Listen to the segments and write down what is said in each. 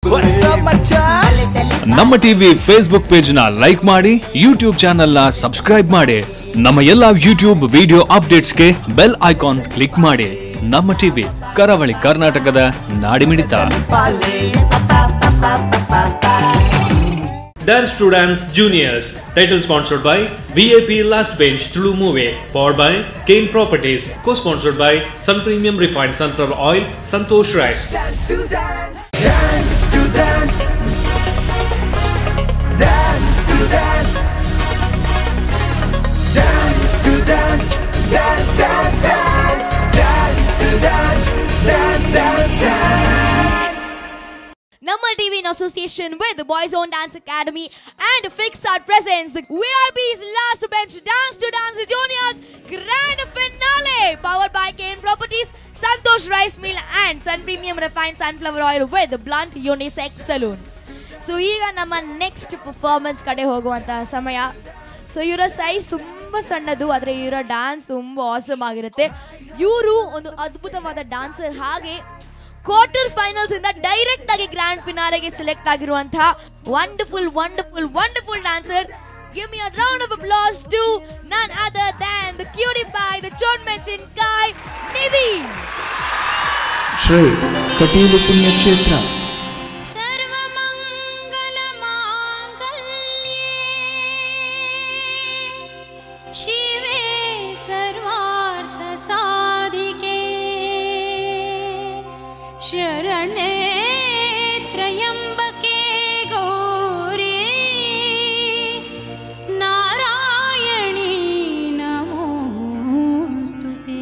ನಮ್ಮ TV Facebook page ನ like ಮಾಡಿ ಯೂಟ್ಯೂಬ್ ಚಾನೆಲ್ ನ ಸಬ್ಸ್ಕ್ರೈಬ್ ಮಾಡಿ ನಮ್ಮ ಎಲ್ಲಾ ಯೂಟ್ಯೂಬ್ ವಿಡಿಯೋ ಅಪ್ಡೇಟ್ಸ್ಗೆ ಬೆಲ್ ಐಕಾನ್ ಕ್ಲಿಕ್ ಮಾಡಿ ನಮ್ಮ ಟಿವಿ ಕರಾವಳಿ ಕರ್ನಾಟಕದ ನಾಡಿಮಿಡಿತ Dance to Dance Juniors. Title sponsored by VIP Last Bench Through Movie. Powered by Kane Properties. Co-sponsored by Sun Premium Refined Sunflower Oil, Santosh Rice. Dance to dance, dance to dance, dance to dance, dance to dance, dance, dance, dance, dance to dance, dance, dance, dance. Nammal TV in association with the Boys Own Dance Academy and Fix Art presents the VIP's Last Bench Dance to Dance Juniors Grand Finale powered by Kane Properties, Santosh Rice Mill and Sun Premium Refined Sunflower Oil with Blunt Unisex Saloon. So ಈಗ ನಮ್ಮ next performance ಕಡೆ ಹೋಗುವಂತಹ ಸಮಯ so ಇವರ size ತುಂಬ ಸಣ್ಣದು ಆದರೆ ಇವರ ಡ್ಯಾನ್ಸ್ ತುಂಬ ಆಸಮ್ ಆಗಿರುತ್ತೆ ಇವರು ಒಂದು ಅದ್ಭುತವಾದ ಡಾನ್ಸರ್ ಹಾಗೆ ಕ್ವಾರ್ಟರ್ ಫೈನಲ್ಸ್ ಇಂದ ಡೈರೆಕ್ಟ್ ಆಗಿ ಗ್ರ್ಯಾಂಡ್ ಫಿನಾಲೆಗೆ ಸೆಲೆಕ್ಟ್ ಆಗಿರುವಂತಹ wonderful wonderful wonderful dancer Give me a round of applause to none other than the cutie pie, the Chonmensin guy, Nidhi. Shri Kateel ಪುಣ್ಯಕ್ಷೇತ್ರ सर्वमङ्गलमाङ्गल्ये शिवे सर्वार्थसाधिके शरणे त्र्यम्बके गौरी नारायणी नमोऽस्तु ते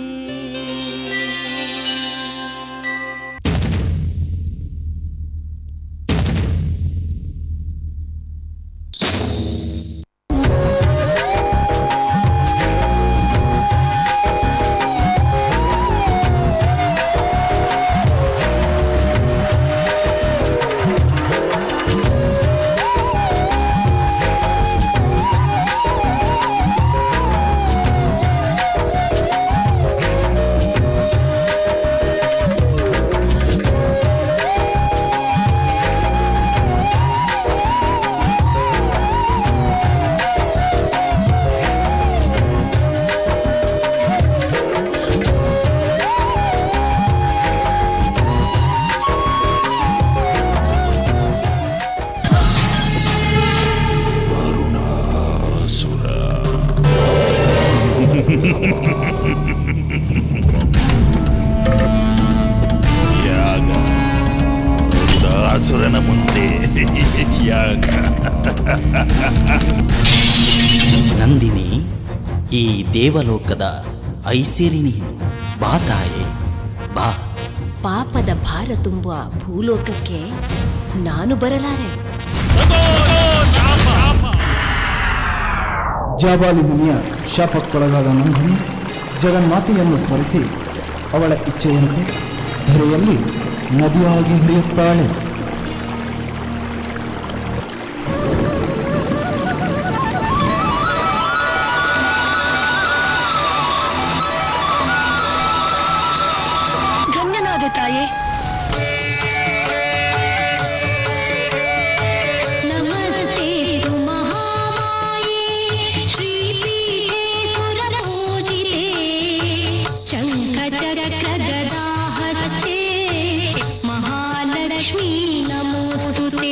ಯಾಗ ಅಸುರನ ಮುಂದೆ ಯಾಗ ನಂದಿನಿ ಈ ದೇವಲೋಕದ ಐಸಿರಿ ನೀನು ಬಾ ತಾಯೆ ಬಾ ಪಾಪದ ಭಾರ ತುಂಬುವ ಭೂಲೋಕಕ್ಕೆ ನಾನು ಬರಲಾರೆ ಜಾಬಾಲಿ ಮುನಿಯ ಶಾಪಕ್ಕೊಳಗಾದ ನಂದಿನಿ ಜಗನ್ಮಾತೆಯನ್ನು ಸ್ಮರಿಸಿ ಅವಳ ಇಚ್ಛೆಯಂತೆ ಧರೆಯಲ್ಲಿ ನದಿಯಾಗಿ ಹರಿಯುತ್ತಾಳೆ ಧನ್ಯನಾದೆ ತಾಯೇ नमस्ते महामाये श्रीपीठे सुरपूजिते शङ्खचक्रगदाहस्ते महालक्ष्मी नमोऽस्तु ते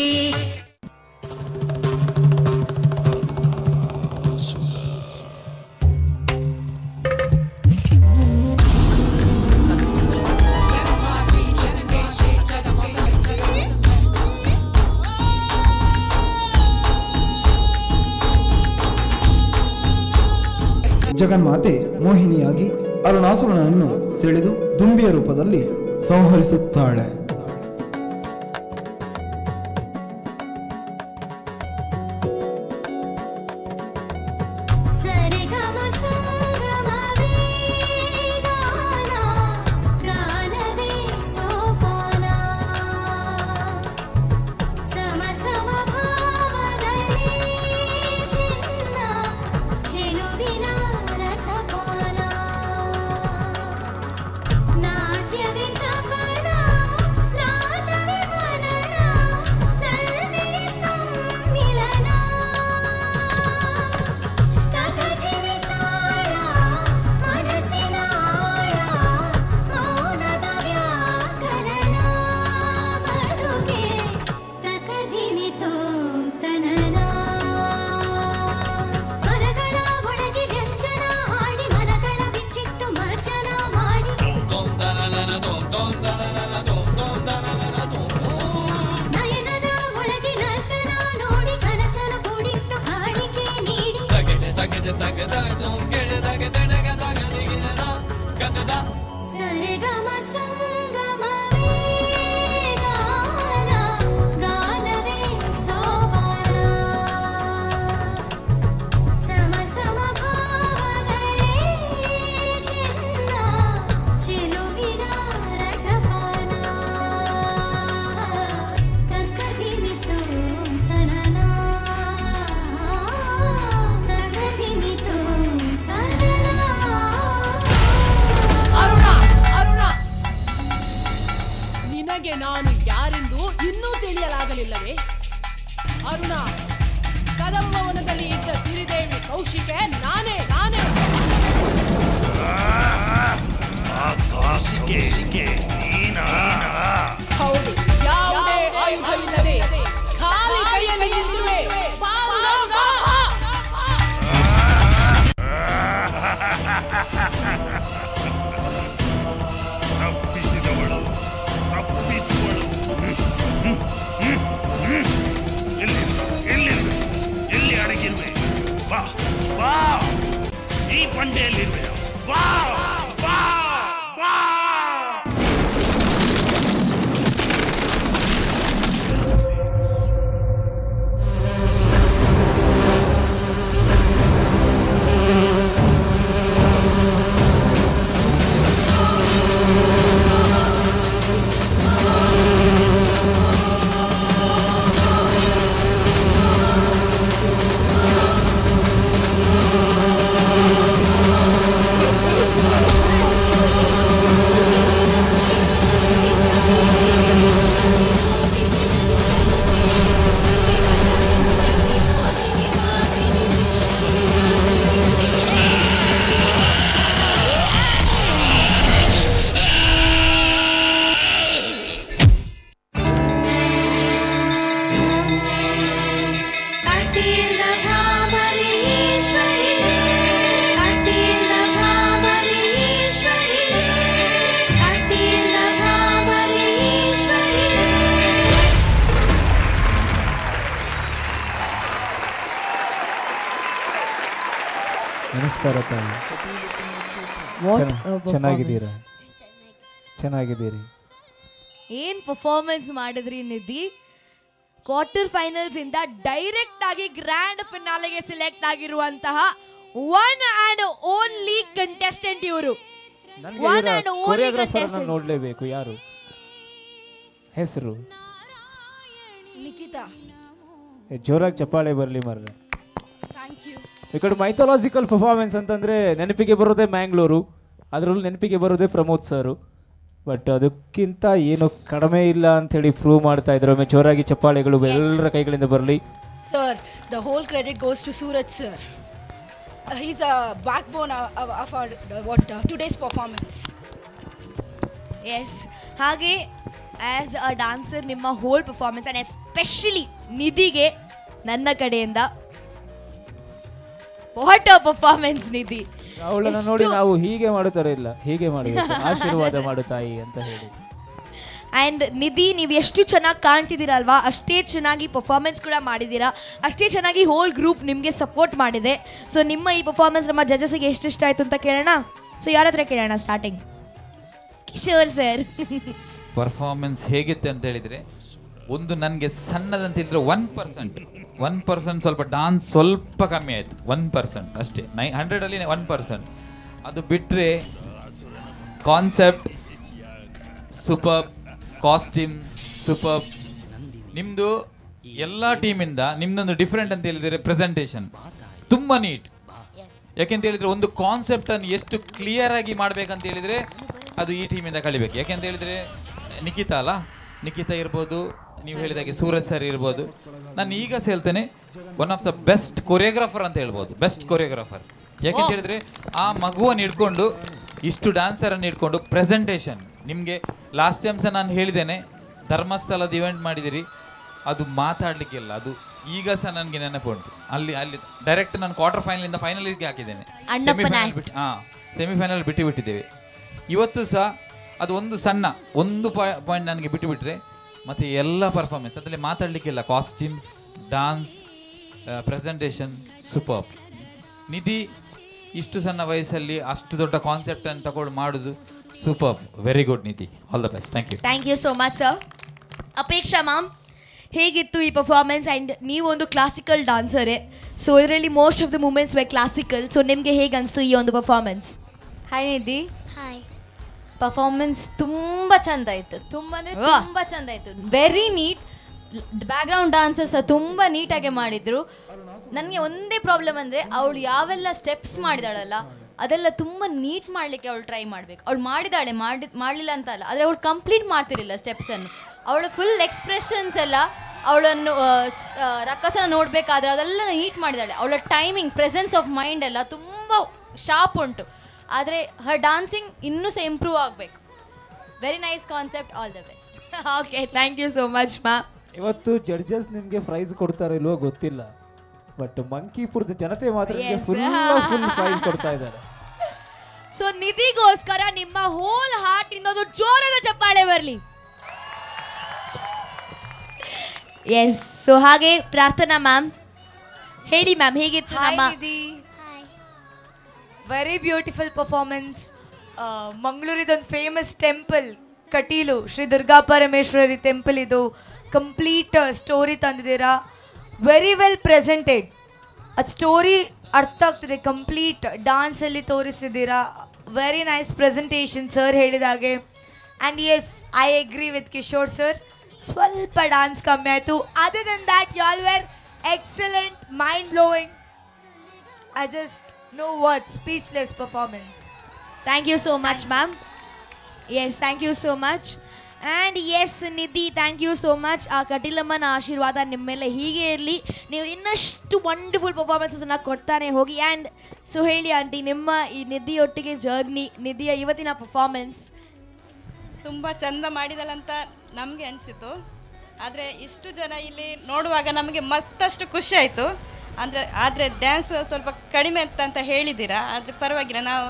ಜಗನ್ಮಾತೆ ಮೋಹಿನಿಯಾಗಿ ಅರುಣಾಸುರನನ್ನು ಸೆಳೆದು ದುಂಬಿಯ ರೂಪದಲ್ಲಿ ಸಂಹರಿಸುತ್ತಾಳೆ ಸರಿಗಮ ಸಂಗಮವೇ ಗಾನ ಗಾನವೇ ಸೋಪಾನ ಸಮ ಸಮ ಭಾವಗಳೇ ಚಿನ್ನ ಚೆಲುವಿನ ರಸಪಾನ ನಾಟ್ಯವೇ ತಪನ ಇರಲಿಲ್ಲವೇ ಅರುಣ ಕದಂಬವನದಲ್ಲಿ ಇದ್ದ ಸಿರಿದೇವಿ ಕೌಶಿಕೆ ನಾನೇ ನಾನೇ ಹೌದು ಯಾವುದೇ ಆಯುಧವಿಲ್ಲದೆ ಖಾಲಿ ಕೈಯಲ್ಲಿ ನಿಂತಿರುವೆ ತಪ್ಪಿಸಿದವಳು ತಪ್ಪಿಸುವಳು ಎಲ್ಲಿ ಎಲ್ಲಿರುವೆ ಎಲ್ಲಿ ಅಡಗಿರುವೆ ಬಾ ಬಾ ಈ ಬಂಡೆಯಲ್ಲಿರುವೆ ಬಾ ಬಾ ಬಾ ಅಡ್ಡಿಲ್ಲ ಭ್ರಾಮರಿ ಈಶ್ವರಿ ಅಡ್ಡಿಲ್ಲ ಭ್ರಾಮರಿ ಈಶ್ವರಿ ಅಡ್ಡಿಲ್ಲ ಭ್ರಾಮರಿ ಈಶ್ವರಿ ನಮಸ್ಕಾರ ತಾಯಿ What ಚೆನ್ನ- a performance. ಚೆನ್ನಾಗಿದ್ದೀರಾ ಚೆನ್ನಾಗಿದ್ದೀರಿ ಏನ್ ಪರ್ಫಾರ್ಮೆನ್ಸ್ ಮಾಡಿದ್ರಿ ನಿಧಿ ಕ್ವಾರ್ಟರ್ ಫೈನಲ್ಸ್ ಇಂದ ಡೈರೆಕ್ಟ್ ಆಗಿ ಗ್ರ್ಯಾಂಡ್ ಫಿನಾಲೆಗೆ ಸಿಲೆಕ್ಟ್ ಆಗಿರುವಂತಹ ಒನ್ ಅಂಡ್ ಓನ್ಲಿ ಕಂಟೆಸ್ಟೆಂಟ್ ಇವರು one and only choreographer contestant ನೋಡ್ಲೇಬೇಕು ಯಾರು ಹೆಸರು ನಿಖಿತಾ ಏ, ಜೋರಾಗಿ ಚಪ್ಪಾಳೆ ಬರಲಿ ಮರ್ರೆ ಥ್ಯಾಂಕ್ ಯು ಈ ಕಡೆ ಮೈಥಾಲಾಜಿಕಲ್ ಪರ್ಫಾರ್ಮೆನ್ಸ್ ಅಂತಂದ್ರೆ ನೆನಪಿಗೆ ಬರೋದೇ ಮ್ಯಾಂಗ್ಳೂರು ಅದರಲ್ಲೂ ನೆನಪಿಗೆ ಬರೋದೇ ಪ್ರಮೋದ್ ಸರು ಬಟ್ ಅದಕ್ಕಿಂತ ಏನು ಕಡಿಮೆ ಇಲ್ಲ ಅಂತೇಳಿ ಪ್ರೂವ್ ಮಾಡ್ತಾ ಇದ್ರು ಒಮ್ಮೆ ಜೋರಾಗಿ ಚಪ್ಪಾಳೆಗಳು ಎಲ್ಲರ ಕೈಗಳಿಂದ ಬರಲಿ Sir, the whole credit goes to Suraj sir. Uh, he's a backbone of, of, of our uh, what uh, today's performance. Yes ಹಾಗೆ ಆಸ್ ಅ ಡಾನ್ಸರ್ ನಿಮ್ಮ ಹೋಲ್ ಪರ್ಫಾರ್ಮೆನ್ಸ್ ಅಂಡ್ ಎಸ್ಪೆಷಲಿ ನಿಧಿಗೆ ನನ್ನ ಕಡೆಯಿಂದ ವಾಟ್ ಅ ಪರ್ಫಾರ್ಮೆನ್ಸ್ ನಿಧಿ ಅವಳನ್ನ ಎಷ್ಟು- ನೋಡಿ ನಾವು ಹೀಗೆ ಮಾಡುತ್ತಾರೆ ಇಲ್ಲ ಹೀಗೆ ಮಾಡಬೇಕು ಆಶೀರ್ವಾದ ಮಾಡು ತಾಯಿ ಅಂತ ಹೇಳಿ ಆ್ಯಂಡ್ ನಿಧಿ ನೀವು ಎಷ್ಟು ಚೆನ್ನಾಗಿ ಕಾಣ್ತಿದ್ದೀರಲ್ವಾ ಅಷ್ಟೇ ಚೆನ್ನಾಗಿ ಪರ್ಫಾರ್ಮೆನ್ಸ್ ಕೂಡ ಮಾಡಿದ್ದೀರಾ ಅಷ್ಟೇ ಚೆನ್ನಾಗಿ ಹೋಲ್ ಗ್ರೂಪ್ ನಿಮಗೆ ಸಪೋರ್ಟ್ ಮಾಡಿದೆ ಸೊ ನಿಮ್ಮ ಈ ಪರ್ಫಾರ್ಮೆನ್ಸ್ ನಮ್ಮ ಜಜಸ್ಸಿಗೆ ಎಷ್ಟು ಇಷ್ಟ ಆಯಿತು ಅಂತ ಕೇಳೋಣ ಸೊ ಯಾರ ಹತ್ರ ಕೇಳೋಣ ಸ್ಟಾರ್ಟಿಂಗ್ ಕಿಶೋರ್ ಸರ್ ಪರ್ಫಾರ್ಮೆನ್ಸ್ ಹೇಗಿತ್ತು ಅಂತ ಹೇಳಿದ್ರೆ ಒಂದು ನನಗೆ ಸಣ್ಣದಂತ ಹೇಳಿದ್ರೆ ಒನ್ ಪರ್ಸೆಂಟ್ ಒನ್ ಪರ್ಸೆಂಟ್ ಸ್ವಲ್ಪ ಡಾನ್ಸ್ ಸ್ವಲ್ಪ ಕಮ್ಮಿ ಆಯಿತು ಒನ್ ಪರ್ಸೆಂಟ್ ಅಷ್ಟೇ ನೈ ಹಂಡ್ರೆಡಲ್ಲಿ ಒನ್ ಪರ್ಸೆಂಟ್ ಅದು ಬಿಟ್ಟರೆ ಕಾನ್ಸೆಪ್ಟ್ ಸೂಪರ್ ಕಾಸ್ಟ್ಯೂಮ್ ಸೂಪರ್ ನಿಮ್ಮದು ಎಲ್ಲ ಟೀಮಿಂದ ನಿಮ್ದೊಂದು ಡಿಫ್ರೆಂಟ್ ಅಂತ ಹೇಳಿದರೆ ಪ್ರೆಸೆಂಟೇಷನ್ ತುಂಬ ನೀಟ್ ಯಾಕೆಂತ ಹೇಳಿದ್ರೆ ಒಂದು ಕಾನ್ಸೆಪ್ಟ್ ಅನ್ನು ಎಷ್ಟು ಕ್ಲಿಯರ್ ಆಗಿ ಮಾಡ್ಬೇಕಂತ ಹೇಳಿದ್ರೆ ಅದು ಈ ಟೀಮಿಂದ ಕಲಿಬೇಕು ಯಾಕೆಂತ ಹೇಳಿದ್ರೆ ನಿಖಿತಾ ಅಲ್ಲ ನಿಖಿತಾ ಇರ್ಬೋದು ನೀವು ಹೇಳಿದಾಗೆ ಸೂರಜ್ ಸರ್ ಇರ್ಬೋದು ನಾನು ಈಗ ಸಹ ಹೇಳ್ತೇನೆ one of the best choreographer ಅಂತ ಹೇಳ್ಬೋದು ಬೆಸ್ಟ್ ಕೊರಿಯೋಗ್ರಾಫರ್ ಯಾಕೆಂತ ಹೇಳಿದ್ರೆ ಆ ಮಗುವನ್ನು ಹಿಡ್ಕೊಂಡು ಇಷ್ಟು ಡ್ಯಾನ್ಸರನ್ನು ಹಿಡ್ಕೊಂಡು ಪ್ರೆಸೆಂಟೇಷನ್ ನಿಮಗೆ ಲಾಸ್ಟ್ ಟೈಮ್ ಸಹ ನಾನು ಹೇಳಿದ್ದೇನೆ ಧರ್ಮಸ್ಥಳದ ಇವೆಂಟ್ ಮಾಡಿದಿರಿ ಅದು ಮಾತಾಡ್ಲಿಕ್ಕಿಲ್ಲ ಅದು ಈಗ ಸಹ ನನಗೆ ನೆನಪುಂಟು ಅಲ್ಲಿ ಅಲ್ಲಿ ಡೈರೆಕ್ಟ್ ನಾನು ಕ್ವಾರ್ಟರ್ ಫೈನಲಿಂದ ಫೈನಲಿಗೆ ಹಾಕಿದ್ದೇನೆ ಅಣ್ಣಪ್ಪನ ಸೆಮಿಫೈನಲ್ act. ಬಿಟ್ಟು ಹಾಂ ಸೆಮಿಫೈನಲ್ ಬಿಟ್ಟು ಬಿಟ್ಟಿದ್ದೇವೆ ಇವತ್ತು ಸಹ ಅದು ಒಂದು ಸಣ್ಣ ಒಂದು ಪಾಯಿಂಟ್ ನನಗೆ ಬಿಟ್ಟು ಬಿಟ್ಟರೆ ಮತ್ತು ಎಲ್ಲ ಪರ್ಫಾರ್ಮೆನ್ಸ್ ಅದರಲ್ಲಿ ಮಾತಾಡಲಿಕ್ಕಿಲ್ಲ costumes dance presentation super Nidhi ಇಷ್ಟು ಸಣ್ಣ ವಯಸ್ಸಲ್ಲಿ ಅಷ್ಟು ದೊಡ್ಡ ಕಾನ್ಸೆಪ್ಟನ್ನು ತಗೊಂಡು ಮಾಡೋದು super very good Nidhi all the best thank you thank you so much sir Apeksha ma'am ಹೇಗಿತ್ತು ಈ ಪರ್ಫಾರ್ಮೆನ್ಸ್ ಆ್ಯಂಡ್ ನೀವು ಒಂದು ಕ್ಲಾಸಿಕಲ್ ಡಾನ್ಸರೇ ಸೊ ಇದರಲ್ಲಿ most of the moments way classical so ನಿಮಗೆ ಹೇಗೆ ಅನಿಸ್ತು ಈ ಒಂದು performance hi Nidhi hi performance ತುಂಬ ಚಂದ ಇತ್ತು ತುಂಬ ಅಂದರೆ ವಾಹ್. ತುಂಬ ಚಂದ ಇತ್ತು ವೆರಿ ನೀಟ್ ಬ್ಯಾಕ್ಗ್ರೌಂಡ್ ಡಾನ್ಸಸ್ ತುಂಬ ನೀಟಾಗಿ ಮಾಡಿದ್ರು ನನಗೆ ಒಂದೇ ಪ್ರಾಬ್ಲಮ್ ಅಂದರೆ ಅವಳು ಯಾವೆಲ್ಲ ಸ್ಟೆಪ್ಸ್ ಮಾಡಿದಾಳಲ್ಲ ಅದೆಲ್ಲ ತುಂಬ ನೀಟ್ ಮಾಡಲಿಕ್ಕೆ ಅವಳು ಟ್ರೈ ಮಾಡಬೇಕು ಅವಳು ಮಾಡಿದಾಳೆ ಮಾಡಿ ಮಾಡಲಿಲ್ಲ ಅಂತ ಅಲ್ಲ ಆದರೆ ಅವಳು ಕಂಪ್ಲೀಟ್ ಮಾಡ್ತಿರಲಿಲ್ಲ ಸ್ಟೆಪ್ಸನ್ನು ಅವಳ ಫುಲ್ ಎಕ್ಸ್ಪ್ರೆಷನ್ಸ್ ಎಲ್ಲ ಅವಳನ್ನು ರಕ್ಕಸನ ನೋಡಬೇಕಾದ್ರೆ ಅದೆಲ್ಲ ನೀಟ್ ಮಾಡಿದ್ದಾಳೆ ಅವಳ ಟೈಮಿಂಗ್ ಪ್ರೆಸೆನ್ಸ್ ಆಫ್ ಮೈಂಡ್ ಎಲ್ಲ ತುಂಬ ಶಾರ್ಪ್ ಉಂಟು ಆದರೆ ಹರ್ ಡಾನ್ಸಿಂಗ್ ಇನ್ನೂ ಸಹ ಇಂಪ್ರೂವ್ ಆಗಬೇಕು very nice concept all the best okay thank you so much ma'am ಇವತ್ತು ಜಡ್ಜಸ್ ನಿಮಗೆ ಪ್ರೈಸ್ ಕೊಡ್ತಾರೋ ಇಲ್ವೋ ಗೊತ್ತಿಲ್ಲ ಬಟ್ ಮಂಕಿಪುರದ ಜನತೆ ಮಾತ್ರ ನಿಮಗೆ Yes. ಫುಲ್ ಫುಲ್ ಪ್ರೈಸ್ ಕೊಡ್ತಾ ಇದ್ದಾರೆ ಸೊ ನಿಧಿಗೋಸ್ಕರ ನಿಮ್ಮ ಹೋಲ್ ಹಾರ್ಟ್ ಇನ್ನೊಂದು ಜೋರದ ಚಪ್ಪಾಳೆ ಬರಲಿ ಎಸ್ ಸೊ ಹಾಗೆ ಪ್ರಾರ್ಥನಾ ಮ್ಯಾಮ್ ಹೇಳಿ ಮ್ಯಾಮ್ ಹೇಗಿತ್ತು Hi, ನಮ್ಮ Nidhi. ವೆರಿ ಬ್ಯೂಟಿಫುಲ್ ಪರ್ಫಾರ್ಮೆನ್ಸ್ ಮಂಗಳೂರಿದೊಂದು famous temple Kateel Shri Durga Parameshwari temple ಇದು ಕಂಪ್ಲೀಟ್ ಸ್ಟೋರಿ ತಂದಿದ್ದೀರಾ ವೆರಿ ವೆಲ್ ಪ್ರೆಸೆಂಟೆಡ್ ಅದು ಸ್ಟೋರಿ ಅರ್ಥ ಆಗ್ತದೆ ಕಂಪ್ಲೀಟ್ ಡ್ಯಾನ್ಸಲ್ಲಿ ತೋರಿಸಿದ್ದೀರಾ ವೆರಿ ನೈಸ್ ಪ್ರೆಸೆಂಟೇಷನ್ ಸರ್ ಹೇಳಿದ ಹಾಗೆ and yes I agree with Kishore sir ಸ್ವಲ್ಪ ಡ್ಯಾನ್ಸ್ ಕಮ್ಮಿ ಆಯಿತು other than that you all were excellent mind blowing I just no words, speechless performance. Thank you so much ma'am yes thank you so much and yes Nidhi thank you so much ಆ ಕಟೀಲಮ್ಮನ ಆಶೀರ್ವಾದ ನಿಮ್ಮ ಮೇಲೆ ಹೀಗೆ ಇರಲಿ ನೀವು ಇನ್ನಷ್ಟು wonderful ಪರ್ಫಾರ್ಮೆನ್ಸನ್ನು ಕೊಡ್ತಾನೆ ಹೋಗಿ ಆ್ಯಂಡ್ ಸೊ ಹೇಳಿ ಆಂಟಿ ನಿಮ್ಮ ಈ ನಿಧಿಯೊಟ್ಟಿಗೆ ಜರ್ನಿ ನಿಧಿಯ ಇವತ್ತಿನ ಪರ್ಫಾರ್ಮೆನ್ಸ್ ತುಂಬ ಚಂದ ಮಾಡಿದಳಂತ ನಮಗೆ ಅನಿಸಿತು ಆದರೆ ಇಷ್ಟು ಜನ ಇಲ್ಲಿ ನೋಡುವಾಗ ನಮಗೆ ಮತ್ತಷ್ಟು ಖುಷಿ ಆಯಿತು ಅಂದರೆ ಆದರೆ ಡ್ಯಾನ್ಸ್ ಸ್ವಲ್ಪ ಕಡಿಮೆ ಅಂತ ಅಂತ ಹೇಳಿದ್ದೀರಾ ಆದರೆ ಪರವಾಗಿಲ್ಲ ನಾವು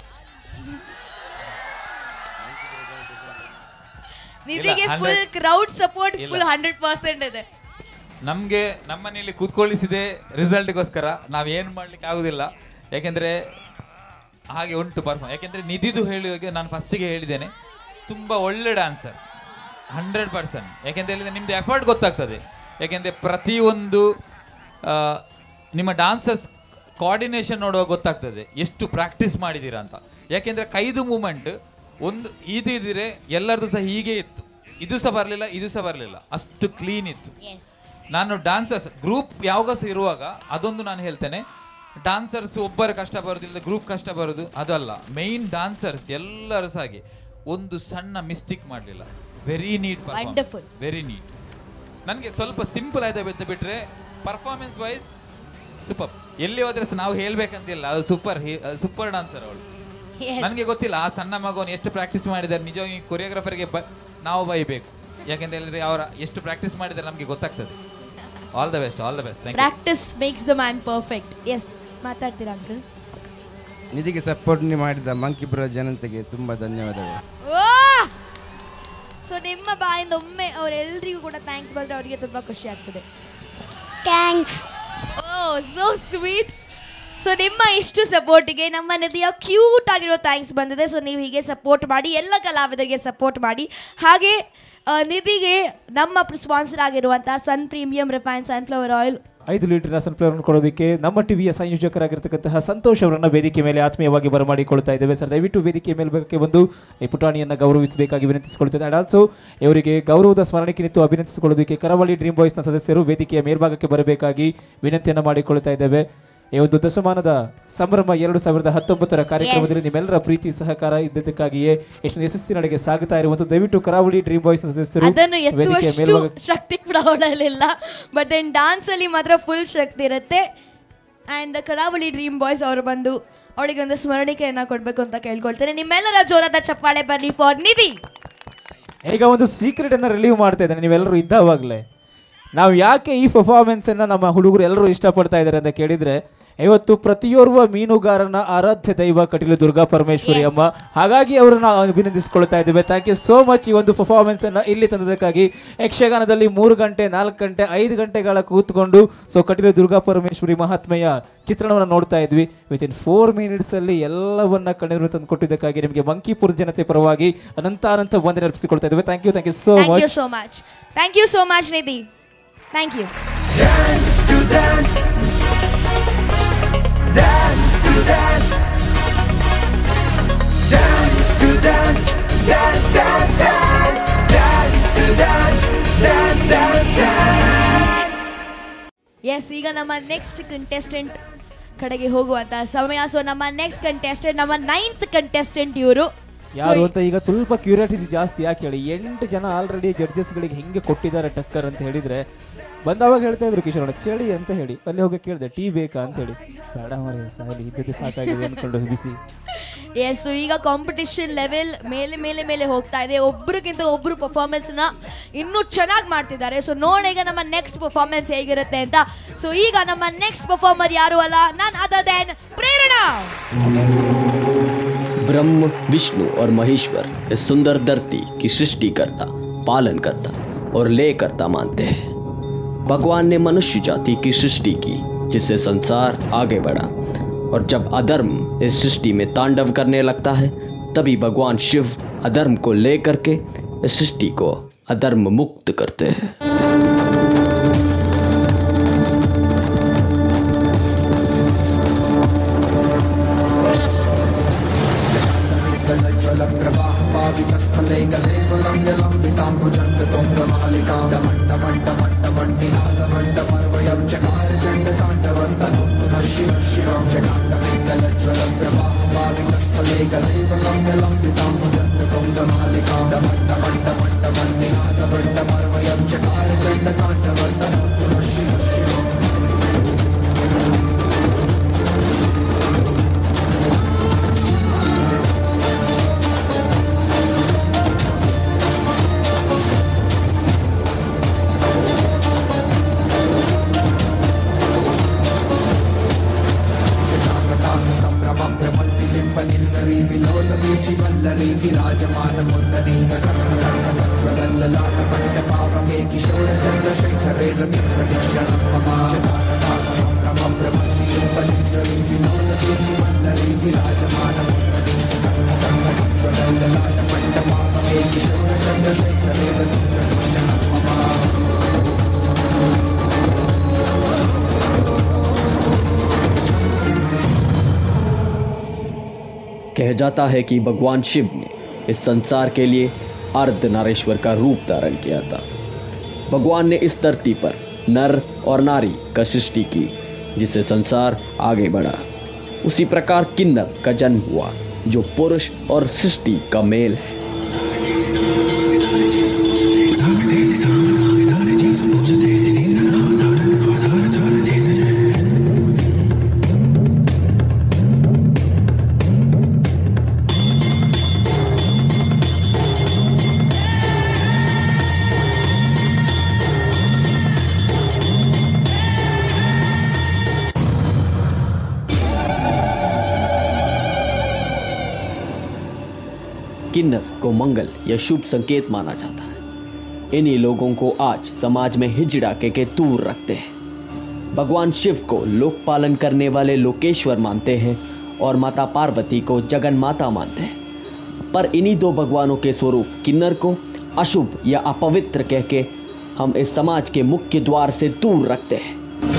ನಿಧಿಗೆ ಇಲ್ಲ, ಫುಲ್ 100 ಕ್ರೌಡ್ ಸಪೋರ್ಟ್ ಇಲ್ಲ. ಫುಲ್ ಹಂಡ್ರೆಡ್ ಪರ್ಸೆಂಟ್ ಇದೆ ನಮಗೆ ನಮ್ಮನೇಲಿ ಕೂತ್ಕೊಳ್ಳಿಸಿದೆ ರಿಸಲ್ಟ್ಗೋಸ್ಕರ ನಾವು ಏನು ಮಾಡ್ಲಿಕ್ಕೆ ಆಗುದಿಲ್ಲ ಯಾಕೆಂದರೆ ಹಾಗೆ ಉಂಟು ಪರ್ಫಾರ್ಮ್ ಯಾಕೆಂದರೆ ನಿಧಿದು ಹೇಳುವಾಗ ನಾನು ಫಸ್ಟಿಗೆ ಹೇಳಿದ್ದೇನೆ ತುಂಬ ಒಳ್ಳೆ ಡ್ಯಾನ್ಸರ್ ಹಂಡ್ರೆಡ್ ಪರ್ಸೆಂಟ್ ಯಾಕೆಂತ ಹೇಳಿದರೆ ನಿಮ್ಮದು ಎಫರ್ಟ್ ಗೊತ್ತಾಗ್ತದೆ ಯಾಕೆಂದರೆ ಪ್ರತಿಯೊಂದು ಆ, ನಿಮ್ಮ ಡಾನ್ಸರ್ಸ್ ಕೋಆರ್ಡಿನೇಷನ್ ನೋಡುವಾಗ ಗೊತ್ತಾಗ್ತದೆ ಎಷ್ಟು ಪ್ರಾಕ್ಟೀಸ್ ಮಾಡಿದ್ದೀರಾ ಅಂತ ಯಾಕೆಂದರೆ ಕೈದು ಮೂಮೆಂಟ್ ಒಂದು ಇದಿದ್ರೆ ಎಲ್ಲರದು ಸಹ ಹೀಗೆ ಇತ್ತು ಇದು ಸಹ ಬರಲಿಲ್ಲ ಇದು ಸಹ ಬರಲಿಲ್ಲ ಅಷ್ಟು ಕ್ಲೀನ್ ಇತ್ತು ನಾನು ಡಾನ್ಸರ್ಸ್ ಗ್ರೂಪ್ ಯಾವಾಗ ಸಹ ಇರುವಾಗ ಅದೊಂದು ನಾನು ಹೇಳ್ತೇನೆ ಡಾನ್ಸರ್ಸ್ ಒಬ್ಬರು ಕಷ್ಟ ಬರೋದಿಲ್ಲ ಗ್ರೂಪ್ ಕಷ್ಟ ಬರೋದು ಅದಲ್ಲ ಮೈನ್ ಡಾನ್ಸರ್ಸ್ ಎಲ್ಲರೂ ಸಹ ಹಾಗೆ ಒಂದು ಸಣ್ಣ ಮಿಸ್ಟೇಕ್ ಮಾಡಲಿಲ್ಲ very neat Wonderful. Very neat ನನಗೆ ಸ್ವಲ್ಪ ಸಿಂಪಲ್ ಆಯ್ತಾ ಬಿಟ್ಟು ಬಿಟ್ರೆ ಪರ್ಫಾರ್ಮೆನ್ಸ್ ವೈಸ್ ಸೂಪರ್ ಎಲ್ಲಿ ಹೋದ್ರೆ ಸಹ ನಾವು ಹೇಳ್ಬೇಕಂತಿಲ್ಲ ಅದು ಸೂಪರ್ ಸೂಪರ್ ಡಾನ್ಸರ್ ಅವಳು Yes. ನನಗೆ ಗೊತ್ತಿಲ್ಲ ಆ ಸಣ್ಣ ಮಗುವನ್ನು ಎಷ್ಟು ಪ್ರಾಕ್ಟೀಸ್ ಮಾಡಿದ್ದಾರೆ ನಿಜವಾಗಿ ಕೊರಿಯೋಗ್ರಾಫರ್ಗೆ ಬ ನಾವು ಬೈಬೇಕು ಯಾಕೆಂತ ಹೇಳಿದ್ರೆ ಅವರ ಎಷ್ಟು ಪ್ರಾಕ್ಟೀಸ್ ಮಾಡಿದ್ದಾರೆ ನಮಗೆ ಗೊತ್ತಾಗ್ತದೆ all the best all the best thank you practice makes the man perfect yes ಮಾತಾಡ್ತೀರಾ ಅಂಕಲ್ ನಿಧಿಗೆ ಸಪೋರ್ಟ್ ಮಾಡಿದ ಮಂಕಿಪುರ ಜನತೆಗೆ ತುಂಬ ಧನ್ಯವಾದಗಳು ಸೊ ನಿಮ್ಮ ಬಾಯಿಂದ ಒಮ್ಮೆ ಅವರೆಲ್ಲರಿಗೂ ಕೂಡ ಥ್ಯಾಂಕ್ಸ್ ಬಂದ್ರೆ ಅವರಿಗೆ ತುಂಬಾ ಖುಷಿ ಆಗ್ತದೆ thanks oh so sweet so ನಿಮ್ಮ ಇಷ್ಟು ಸಪೋರ್ಟಿಗೆ ನಮ್ಮ ನದಿಯ ಕ್ಯೂಟ್ ಆಗಿರೋ ಥ್ಯಾಂಕ್ಸ್ ಬಂದಿದೆ ಸೊ ನೀವು ಹೀಗೆ ಸಪೋರ್ಟ್ ಮಾಡಿ ಎಲ್ಲ ಕಲಾವಿದರಿಗೆ ಸಪೋರ್ಟ್ ಮಾಡಿ ಹಾಗೆ ಆ, ನಿಧಿಗೆ ನಮ್ಮ ಸ್ಪಾನ್ಸರ್ ಆಗಿರುವಂತಹ sun premium refine sunflower oil ಐದು ಲೀಟರ್ನ ಸನ್ಫ್ಲವರ್ ಕೊಡೋದಕ್ಕೆ ನಮ್ಮ ಟಿವಿಯ ಸಂಯೋಜಕರಾಗಿರ್ತಕ್ಕಂತಹ ಸಂತೋಷ್ ಅವರನ್ನ ವೇದಿಕೆ ಮೇಲೆ ಆತ್ಮೀಯವಾಗಿ ಬರಮಾಡಿಕೊಳ್ತಾ ಇದ್ದೇವೆ ಸರ್ ದಯವಿಟ್ಟು ವೇದಿಕೆ ಮೇಲೆ ಬಗ್ಗೆ ಬಂದು ಈ ಪುಟಾಣಿಯನ್ನು ಗೌರವಿಸಬೇಕಾಗಿ ವಿನಂತಿಸಿಕೊಳ್ತೇನೆ ಅಂಡ್ ಆಲ್ಸೋ ಇವರಿಗೆ ಗೌರವದ ಸ್ಮರಣೆಗೆ ನಿಂತು ಅಭಿನಂದಿಸಿಕೊಳ್ಳೋದಕ್ಕೆ ಕರಾವಳಿ ಡ್ರೀಮ್ ಬಾಯ್ಸ್ನ ಸದಸ್ಯರು ವೇದಿಕೆಯ ಮೇಲ್ಭಾಗಕ್ಕೆ ಬರಬೇಕಾಗಿ ವಿನಂತಿಯನ್ನು ಮಾಡಿಕೊಳ್ತಾ ಇದ್ದೇವೆ ಈ ಒಂದು ದಶಮಾನದ ಸಂಭ್ರಮ ಎರಡು ಸಾವಿರದ ಹತ್ತೊಂಬತ್ತರ ಕಾರ್ಯಕ್ರಮದಲ್ಲಿ Yes. ನಿಮ್ಮೆಲ್ಲರ ಪ್ರೀತಿ ಸಹಕಾರ ಇದ್ದಕ್ಕಾಗಿಯೇ ಎಷ್ಟು ಯಶಸ್ಸಿನಡೆಗೆ ಸಾಗುತ್ತಾ ಇರುವಂತಹ ದಯವಿಟ್ಟು ಕರಾವಳಿ ಡ್ರೀಮ್ ಬಾಯ್ಸ್ ಸದಸ್ಯರು ಅದನ್ನು ವೇದಿಕೆಯ ಎತ್ತುವಷ್ಟು ಮೇಲ್ಭಾಗಕ್ಕೆ ಶಕ್ತಿ ಕೂಡ ಅವಳಲ್ಲಿಲ್ಲ ಬಟ್ ದೆನ್ ಡಾನ್ಸ್ ಅಲ್ಲಿ ಮಾತ್ರ ಫುಲ್ ಶಕ್ತಿ ಇರುತ್ತೆ ಅಂಡ್ ಕರಾವಳಿ ಡ್ರೀಮ್ ಬಾಯ್ಸ್ ಅವರು ಬಂದು ಅವಳಿಗೆ ಒಂದು ಸ್ಮರಣಿಕೆಯನ್ನ ಕೊಡಬೇಕು ಅಂತ ಕೇಳ್ಕೊಳ್ತೇನೆ ನಿಮ್ಮೆಲ್ಲರ ಜೋರಾದ ಚಪ್ಪಾಳೆ ಬರಲಿ ಫಾರ್ ನಿಧಿ ಈಗ ಒಂದು ಸೀಕ್ರೆಟ್ ಅನ್ನ ರಿಲೀವ್ ಮಾಡ್ತಾ ಇದ್ದೇನೆ ನೀವೆಲ್ಲರೂ ಇದ್ದಾವಾಗಲೇ ನಾವು ಯಾಕೆ ಈ ಪರ್ಫಾರ್ಮೆನ್ಸ್ ಅನ್ನ ನಮ್ಮ ಹುಡುಗರು ಎಲ್ಲರೂ ಇಷ್ಟಪಡ್ತಾ ಇದ್ದಾರೆ ಅಂತ ಕೇಳಿದ್ರೆ ಇವತ್ತು ಪ್ರತಿಯೋರ್ವ ಮೀನುಗಾರನ ಆರಾಧ್ಯ ದೈವ ಕಟೀಲು ದುರ್ಗಾ ಪರಮೇಶ್ವರಿ ಅಮ್ಮ ಹಾಗಾಗಿ ಅವರನ್ನ ಅಭಿನಂದಿಸಿಕೊಳ್ತಾ ಇದ್ದೇವೆ ಥ್ಯಾಂಕ್ ಯು ಸೋ ಮಚ್ ಈ ಒಂದು ಪರ್ಫಾರ್ಮೆನ್ಸ್ ಅನ್ನ ಇಲ್ಲಿ ತಂದದಕ್ಕಾಗಿ ಯಕ್ಷಗಾನದಲ್ಲಿ ಮೂರು ಗಂಟೆ ನಾಲ್ಕು ಗಂಟೆ ಐದು ಗಂಟೆಗಳ ಕೂತ್ಕೊಂಡು ಸೊ ಕಟೀಲು ದುರ್ಗಾ ಪರಮೇಶ್ವರಿ ಮಹಾತ್ಮೆಯ ಚಿತ್ರಣವನ್ನು ನೋಡ್ತಾ ಇದ್ವಿ ವಿತ್ ಇನ್ ಫೋರ್ ಮಿನಿಟ್ಸ್ ಅಲ್ಲಿ ಎಲ್ಲವನ್ನ ಕಣ್ಣೀರು ತಂದು ಕೊಟ್ಟಿದ್ದಕ್ಕಾಗಿ ನಿಮಗೆ ಮಂಕಿಪುರ ಜನತೆ ಪರವಾಗಿ ಅನಂತ ಅನಂತ ವಂದನೆ ಅರ್ಪಿಸಿಕೊಳ್ತಾ ಇದ್ದೇವೆ thank you thank you so thank you much so much thank you so much Nidhi thank you Dance to dance. Dance to dance. Dance to dance. Dance, dance, dance. Dance to dance. Dance, dance, dance. Yes ಈಗ ನಮ್ಮ next contestant ಕಡೆಗೆ ಹೋಗುವಂತ ಸಮಯ so ನಮ್ಮ next contestant ನಮ್ಮ ninth contestant ಇವರು ಯಾರು ಅಂತ ಈಗ ಸ್ವಲ್ಪ ಕ್ಯೂರಿಯಾಸಿಟಿ ಜಾಸ್ತಿ ಯಾಕೆ ಹೇಳಿ ಎಂಟು ಜನ ಆಲ್ರೆಡಿ ಜಡ್ಜಸ್ಗಳಿಗೆ ಹೆಂಗೆ ಕೊಟ್ಟಿದ್ದಾರೆ ಟಕ್ಕರ್ ಅಂತ ಹೇಳಿದ್ರೆ ಬಂದವಾಗ ಹೇಳ್ತಾ ಇದ್ರು ಕಿಶೋರ್ ಅಣ್ಣ, ಚಳಿ ಅಂತ ಹೇಳಿ ಅಲ್ಲಿ ಹೋಗಿ ಕೇಳಿದೆ ಟೀ ಬೇಕಾ ಅಂತ ಹೇಳಿ ಬೇಡ ಮರಿ ಸಾಲಿ ಇದ್ದದ್ದು ಸಾಕಾಗಿದೆ ಅನ್ಕೊಂಡು ಬಿಸಿ ಎಸ್ ಈಗ ಕಾಂಪಿಟಿಷನ್ ಲೆವೆಲ್ ಮೇಲೆ ಮೇಲೆ ಮೇಲೆ ಹೋಗ್ತಾ ಇದೆ ಒಬ್ರಿಗಿಂತ ಒಬ್ರು ಪರ್ಫಾರ್ಮೆನ್ಸ್ ನ ಇನ್ನೂ ಚೆನ್ನಾಗಿ ಮಾಡ್ತಿದ್ದಾರೆ ಸೊ ನೋಡ ಈಗ ನಮ್ಮ ನೆಕ್ಸ್ಟ್ ಪರ್ಫಾರ್ಮೆನ್ಸ್ ಹೇಗಿರುತ್ತೆ ಅಂತ ಸೊ ಈಗ ನಮ್ಮ ನೆಕ್ಸ್ಟ್ ಪರ್ಫಾರ್ಮರ್ ಯಾರು ಅಲ್ಲ ನಾನ್ ಅದರ್ ದೆನ್ ಪ್ರೇರಣಾ ब्रह्म विष्णु और महेश्वर इस सुंदर धरती की सृष्टिकर्ता पालन करता और ले करता मानते हैं भगवान ने मनुष्य जाति की सृष्टि की जिससे संसार आगे बढ़ा और जब अधर्म इस सृष्टि में तांडव करने लगता है तभी भगवान शिव अधर्म को ले करके इस सृष्टि को अधर्म मुक्त करते हैं जलप्रवाहपावितस्थले गलेवलं जलम्बिताम्बुजन्ततुङ्गमालिकां डमण्डमण्डमण्डमण्डिनादमण्डमर्वयं चकार चण्डताण्डवन्तनोतु नः शिवः शिवं जगाण्डपिङ्गलज्वलप्रवाहपावितस्थले गलेवलं जलम्बिताम्बुजन्ततुङ्गमालिकां डमण्डमण्डमण्डमण्डिनादमण्डमर्वयं चकार चण्डताण्डवन्तनोतु नः शिवः शिवम् సంభ్రమభ్రమల్లిలింపనిర్సరి విలోలవీచి వల్లరి విరాజమానముందని కర్ణకర్ణకర్ణలలాట పండ పావకే కిశోర చంద్రశేఖరే ప్రతిక్షణం మమ సంభ్రమభ్రమల్లిలింపనిర్సరి విలోలవీచి వల్లరి విరాజమానముందని కర్ణకర్ణకర్ణలలాట పండ పావకే కిశోర చంద్రశేఖరే ప్రతిక్షణం మమ कह जाता है कि भगवान शिव ने इस संसार के लिए अर्धनारेश्वर का रूप धारण किया था भगवान ने इस धरती पर नर और नारी का सृष्टि की जिससे संसार आगे बढ़ा उसी प्रकार किन्नर का जन्म हुआ जो पुरुष और सृष्टि का मेल है किन्नर को मंगल या शुभ संकेत माना जाता है इन्हीं लोगों को आज समाज में हिजड़ाके के दूर रखते हैं भगवान शिव को लोक पालन करने वाले लोकेश्वर मानते हैं और माता पार्वती को जगन माता मानते हैं पर इन्हीं दो भगवानों के स्वरूप किन्नर को अशुभ या अपवित्र कह के हम इस समाज के मुख्य द्वार से दूर रखते हैं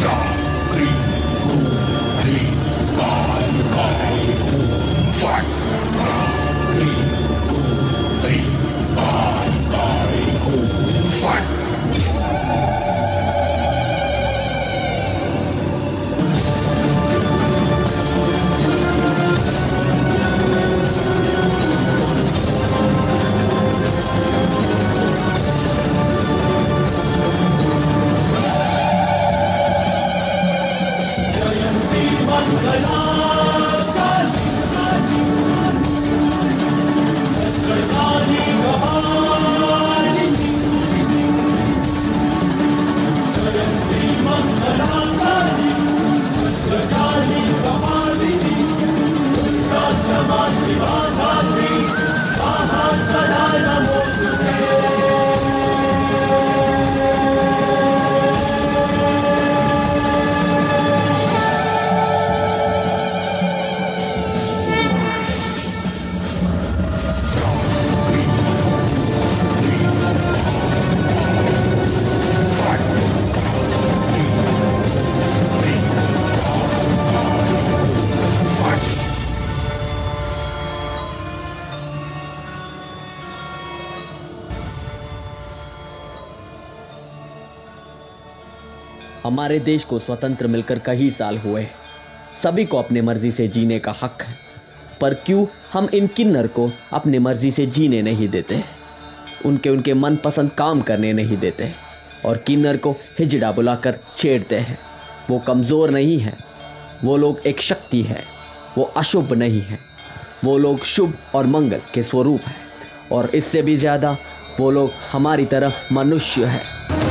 हमारे देश को स्वतंत्र मिलकर कई साल हुए हैं। सभी को अपने मर्जी से जीने का हक है पर क्यों हम इन किन्नर को अपनी मर्जी से जीने नहीं देते उनके उनके मनपसंद काम करने नहीं देते और किन्नर को हिजड़ा बुलाकर छेड़ते हैं वो कमज़ोर नहीं है वो लोग एक शक्ति है वो अशुभ नहीं है वो लोग शुभ और मंगल के स्वरूप है और इससे भी ज़्यादा वो लोग हमारी तरह मनुष्य है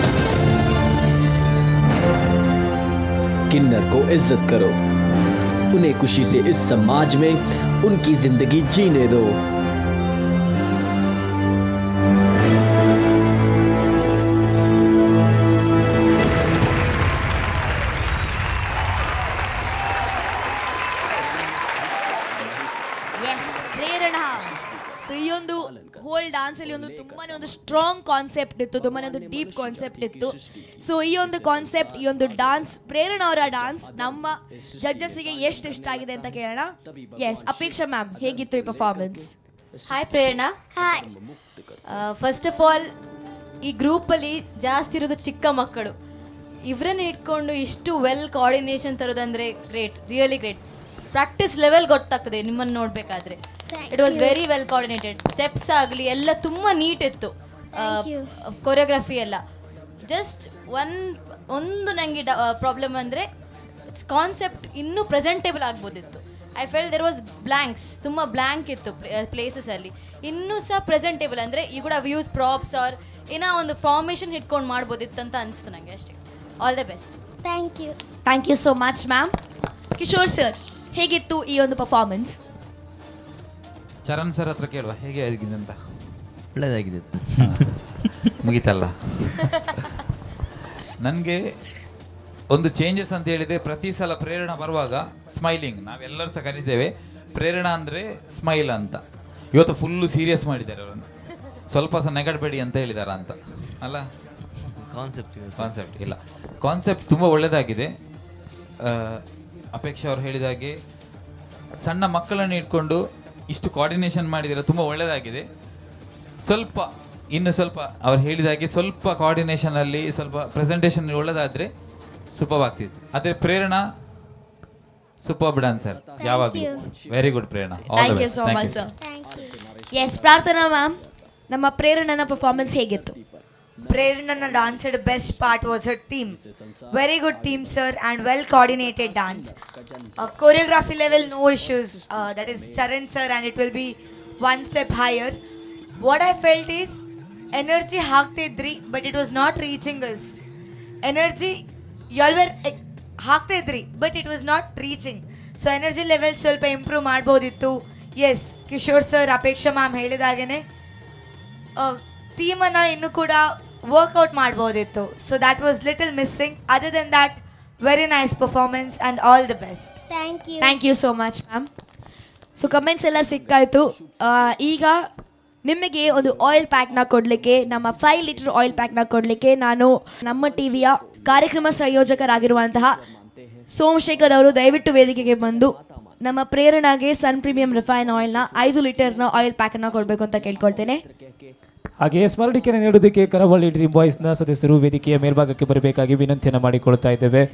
किन्नर को इज्जत करो उन्हें खुशी से इस समाज में उनकी जिंदगी जीने दो ಎಸ್ ಪ್ರೇರಣಾ ಸೊ ಈ ಒಂದು ಹೋಲ್ ಡಾನ್ಸ್ ಅಲ್ಲಿ ಒಂದು ತುಂಬಾನೇ ಒಂದು ಸ್ಟ್ರಾಂಗ್ ಕಾನ್ಸೆಪ್ಟ್ ಇತ್ತು ತುಂಬಾನೇ ಒಂದು ಡೀಪ್ ಕಾನ್ಸೆಪ್ಟ್ ಇತ್ತು ಸೊ ಈ ಒಂದು ಕಾನ್ಸೆಪ್ಟ್ ಈ ಒಂದು ಡಾನ್ಸ್ ಪ್ರೇರಣಾ ಅವರ ಡಾನ್ಸ್ ನಮ್ಮ ಜಡ್ಜಸ್ಗೆ ಎಷ್ಟು ಇಷ್ಟ ಆಗಿದೆ ಅಂತ ಕೇಳೋಣ ಎಸ್ ಅಪೇಕ್ಷಾ ಮ್ಯಾಮ್ ಹೇಗಿತ್ತು ಈ performance hi Prerana hi first of all ಈ ಗ್ರೂಪಲ್ಲಿ ಜಾಸ್ತಿ ಇರೋದು ಚಿಕ್ಕ ಮಕ್ಕಳು ಇವರನ್ನ ಇಟ್ಕೊಂಡು ಇಷ್ಟು ವೆಲ್ ಕೋಆರ್ಡಿನೇಷನ್ ತರೋದಂದ್ರೆ great really great practice level ಗೊತ್ತಾಗ್ತದೆ ನಿಮ್ಮನ್ನು ನೋಡಬೇಕಾದ್ರೆ it was very well coordinated steps ಆಗಲಿ ಎಲ್ಲ ತುಂಬ ನೀಟ್ ಇತ್ತು ಕೊರಿಯೋಗ್ರಫಿ ಎಲ್ಲ ಜಸ್ಟ್ ಒನ್ ಒಂದು ನನಗೆ ಪ್ರಾಬ್ಲಮ್ ಅಂದರೆ ಕಾನ್ಸೆಪ್ಟ್ ಇನ್ನೂ ಪ್ರೆಸೆಂಟೇಬಲ್ ಆಗ್ಬೋದಿತ್ತು I felt there was blanks ತುಂಬ ಬ್ಲ್ಯಾಂಕ್ ಇತ್ತು ಪ್ಲೇಸಸಲ್ಲಿ ಇನ್ನೂ ಸಹ ಪ್ರೆಸೆಂಟೇಬಲ್ ಅಂದರೆ ಈ ಕೂಡ ವ್ಯೂಸ್ ಪ್ರಾಪ್ಸ್ ಆರ್ ಏನೋ ಒಂದು ಫಾರ್ಮೇಷನ್ ಇಟ್ಕೊಂಡು ಮಾಡ್ಬೋದಿತ್ತು ಅಂತ ಅನಿಸ್ತು ನನಗೆ ಅಷ್ಟೇ all the best thank you thank you so much ma'am Kishore sir ಹೇಗಿತ್ತು ಈ ಒಂದು ಪರ್ಫಾರ್ಮೆನ್ಸ್ ಚರಣ್ ಸರ್ ಹತ್ರ ಕೇಳುವ ಹೇಗೆ ಆಗಿದೆ ಅಂತ ಒಳ್ಳೆಯದಾಗಿದೆ ಮುಗೀತಲ್ಲ ನನಗೆ ಒಂದು ಚೇಂಜಸ್ ಅಂತ ಹೇಳಿದ್ರೆ ಪ್ರತಿ ಸಲ ಪ್ರೇರಣಾ ಬರುವಾಗ ಸ್ಮೈಲಿಂಗ್ ನಾವೆಲ್ಲರೂ ಸಹ ಕರಿತೇವೆ ಪ್ರೇರಣಾ ಅಂದರೆ ಸ್ಮೈಲ್ ಅಂತ ಇವತ್ತು ಫುಲ್ಲು ಸೀರಿಯಸ್ ಮಾಡಿದ್ದಾರೆ ಅವರನ್ನು ಸ್ವಲ್ಪ ಸಹ ನೆಗಡಬೇಡಿ ಅಂತ ಹೇಳಿದಾರ ಅಂತ ಅಲ್ಲ ಕಾನ್ಸೆಪ್ಟ್ ಕಾನ್ಸೆಪ್ಟ್ ಇಲ್ಲ ಕಾನ್ಸೆಪ್ಟ್ ತುಂಬ ಒಳ್ಳೆಯದಾಗಿದೆ ಆ, ಅಪೇಕ್ಷೆ ಅವರು ಹೇಳಿದ ಹಾಗೆ ಸಣ್ಣ ಮಕ್ಕಳನ್ನು ಇಟ್ಕೊಂಡು ಇಷ್ಟು ಕೋಆರ್ಡಿನೇಷನ್ ಮಾಡಿದರೆ ತುಂಬ ಒಳ್ಳೆಯದಾಗಿದೆ ಸ್ವಲ್ಪ ಇನ್ನು ಸ್ವಲ್ಪ ಅವ್ರು ಹೇಳಿದ ಹಾಗೆ ಸ್ವಲ್ಪ coordination ಅಲ್ಲಿ ಸ್ವಲ್ಪ ಪ್ರೆಸೆಂಟೇಷನ್ ಒಳ್ಳೆದಾದರೆ ಸೂಪರ್ ಆಗ್ತಿತ್ತು ಆದರೆ ಪ್ರೇರಣಾ ಸೂಪರ್ ಡಾನ್ಸರ್ ಯಾವಾಗಲೂ very good Prerana all the thank you best so much thank you sir yes Prarthana ma'am ನಮ್ಮ ಪ್ರೇರಣನ ಪರ್ಫಾರ್ಮೆನ್ಸ್ ಹೇಗಿತ್ತು Prerna danced best part was her theme. Very good theme, sir, and well coordinated dance. Uh, choreography level, no issues. Uh, that is Charan sir, and it will be one step higher. What I felt is energy ಹಾಕ್ತಿದ್ರಿ but it was not reaching us. Energy, y'all were eh, ಹಾಕ್ತಿದ್ರಿ but it was not reaching. So energy level ಸ್ವಲ್ಪ improve ಮಾಡ್ಬೋದಿತ್ತು yes Kishore sir Apeksha ma'am ಹೇಳಿದಾಗೇನೆ ಥೀಮನ್ನು ಇನ್ನೂ ಕೂಡ work out ಮಾಡ್ಬೋದಿತ್ತು so that was little missing other than that very nice performance and all the best thank you thank you so much ma'am so comments ಎಲ್ಲ ಸಿಕ್ಕಾಯ್ತು ಆ, ಈಗ ನಿಮಗೆ ಒಂದು ಆಯಿಲ್ ಪ್ಯಾಕ್ನ ಕೊಡಲಿಕ್ಕೆ ನಮ್ಮ ಫೈವ್ ಲೀಟರ್ ಆಯಿಲ್ ಪ್ಯಾಕ್ನ ಕೊಡಲಿಕ್ಕೆ ನಾನು ನಮ್ಮ ಟಿವಿಯ ಕಾರ್ಯಕ್ರಮ ಸಂಯೋಜಕರಾಗಿರುವಂತಹ ಸೋಮಶೇಖರ್ ಅವರು ದಯವಿಟ್ಟು ವೇದಿಕೆಗೆ ಬಂದು ನಮ್ಮ ಪ್ರೇರಣಾಗೆ ಸನ್ ಪ್ರೀಮಿಯಂ ರಿಫೈನ್ ಆಯಿಲ್ನ ಐದು ಲೀಟರ್ನ ಆಯಿಲ್ ಪ್ಯಾಕನ್ನು ಕೊಡಬೇಕು ಅಂತ ಕೇಳ್ಕೊಳ್ತೇನೆ ಹಾಗೆಯೇ ಸ್ಮರಣಿಕೆಯನ್ನು ನೀಡೋದಕ್ಕೆ ಕರಾವಳಿ ಡ್ರೀಮ್ ಬಾಯ್ಸ್ನ ಸದಸ್ಯರು ವೇದಿಕೆಯ ಮೇಲ್ಭಾಗಕ್ಕೆ ಬರಬೇಕಾಗಿ ವಿನಂತಿಯನ್ನು ಮಾಡಿಕೊಳ್ತಾ ಇದ್ದೇವೆ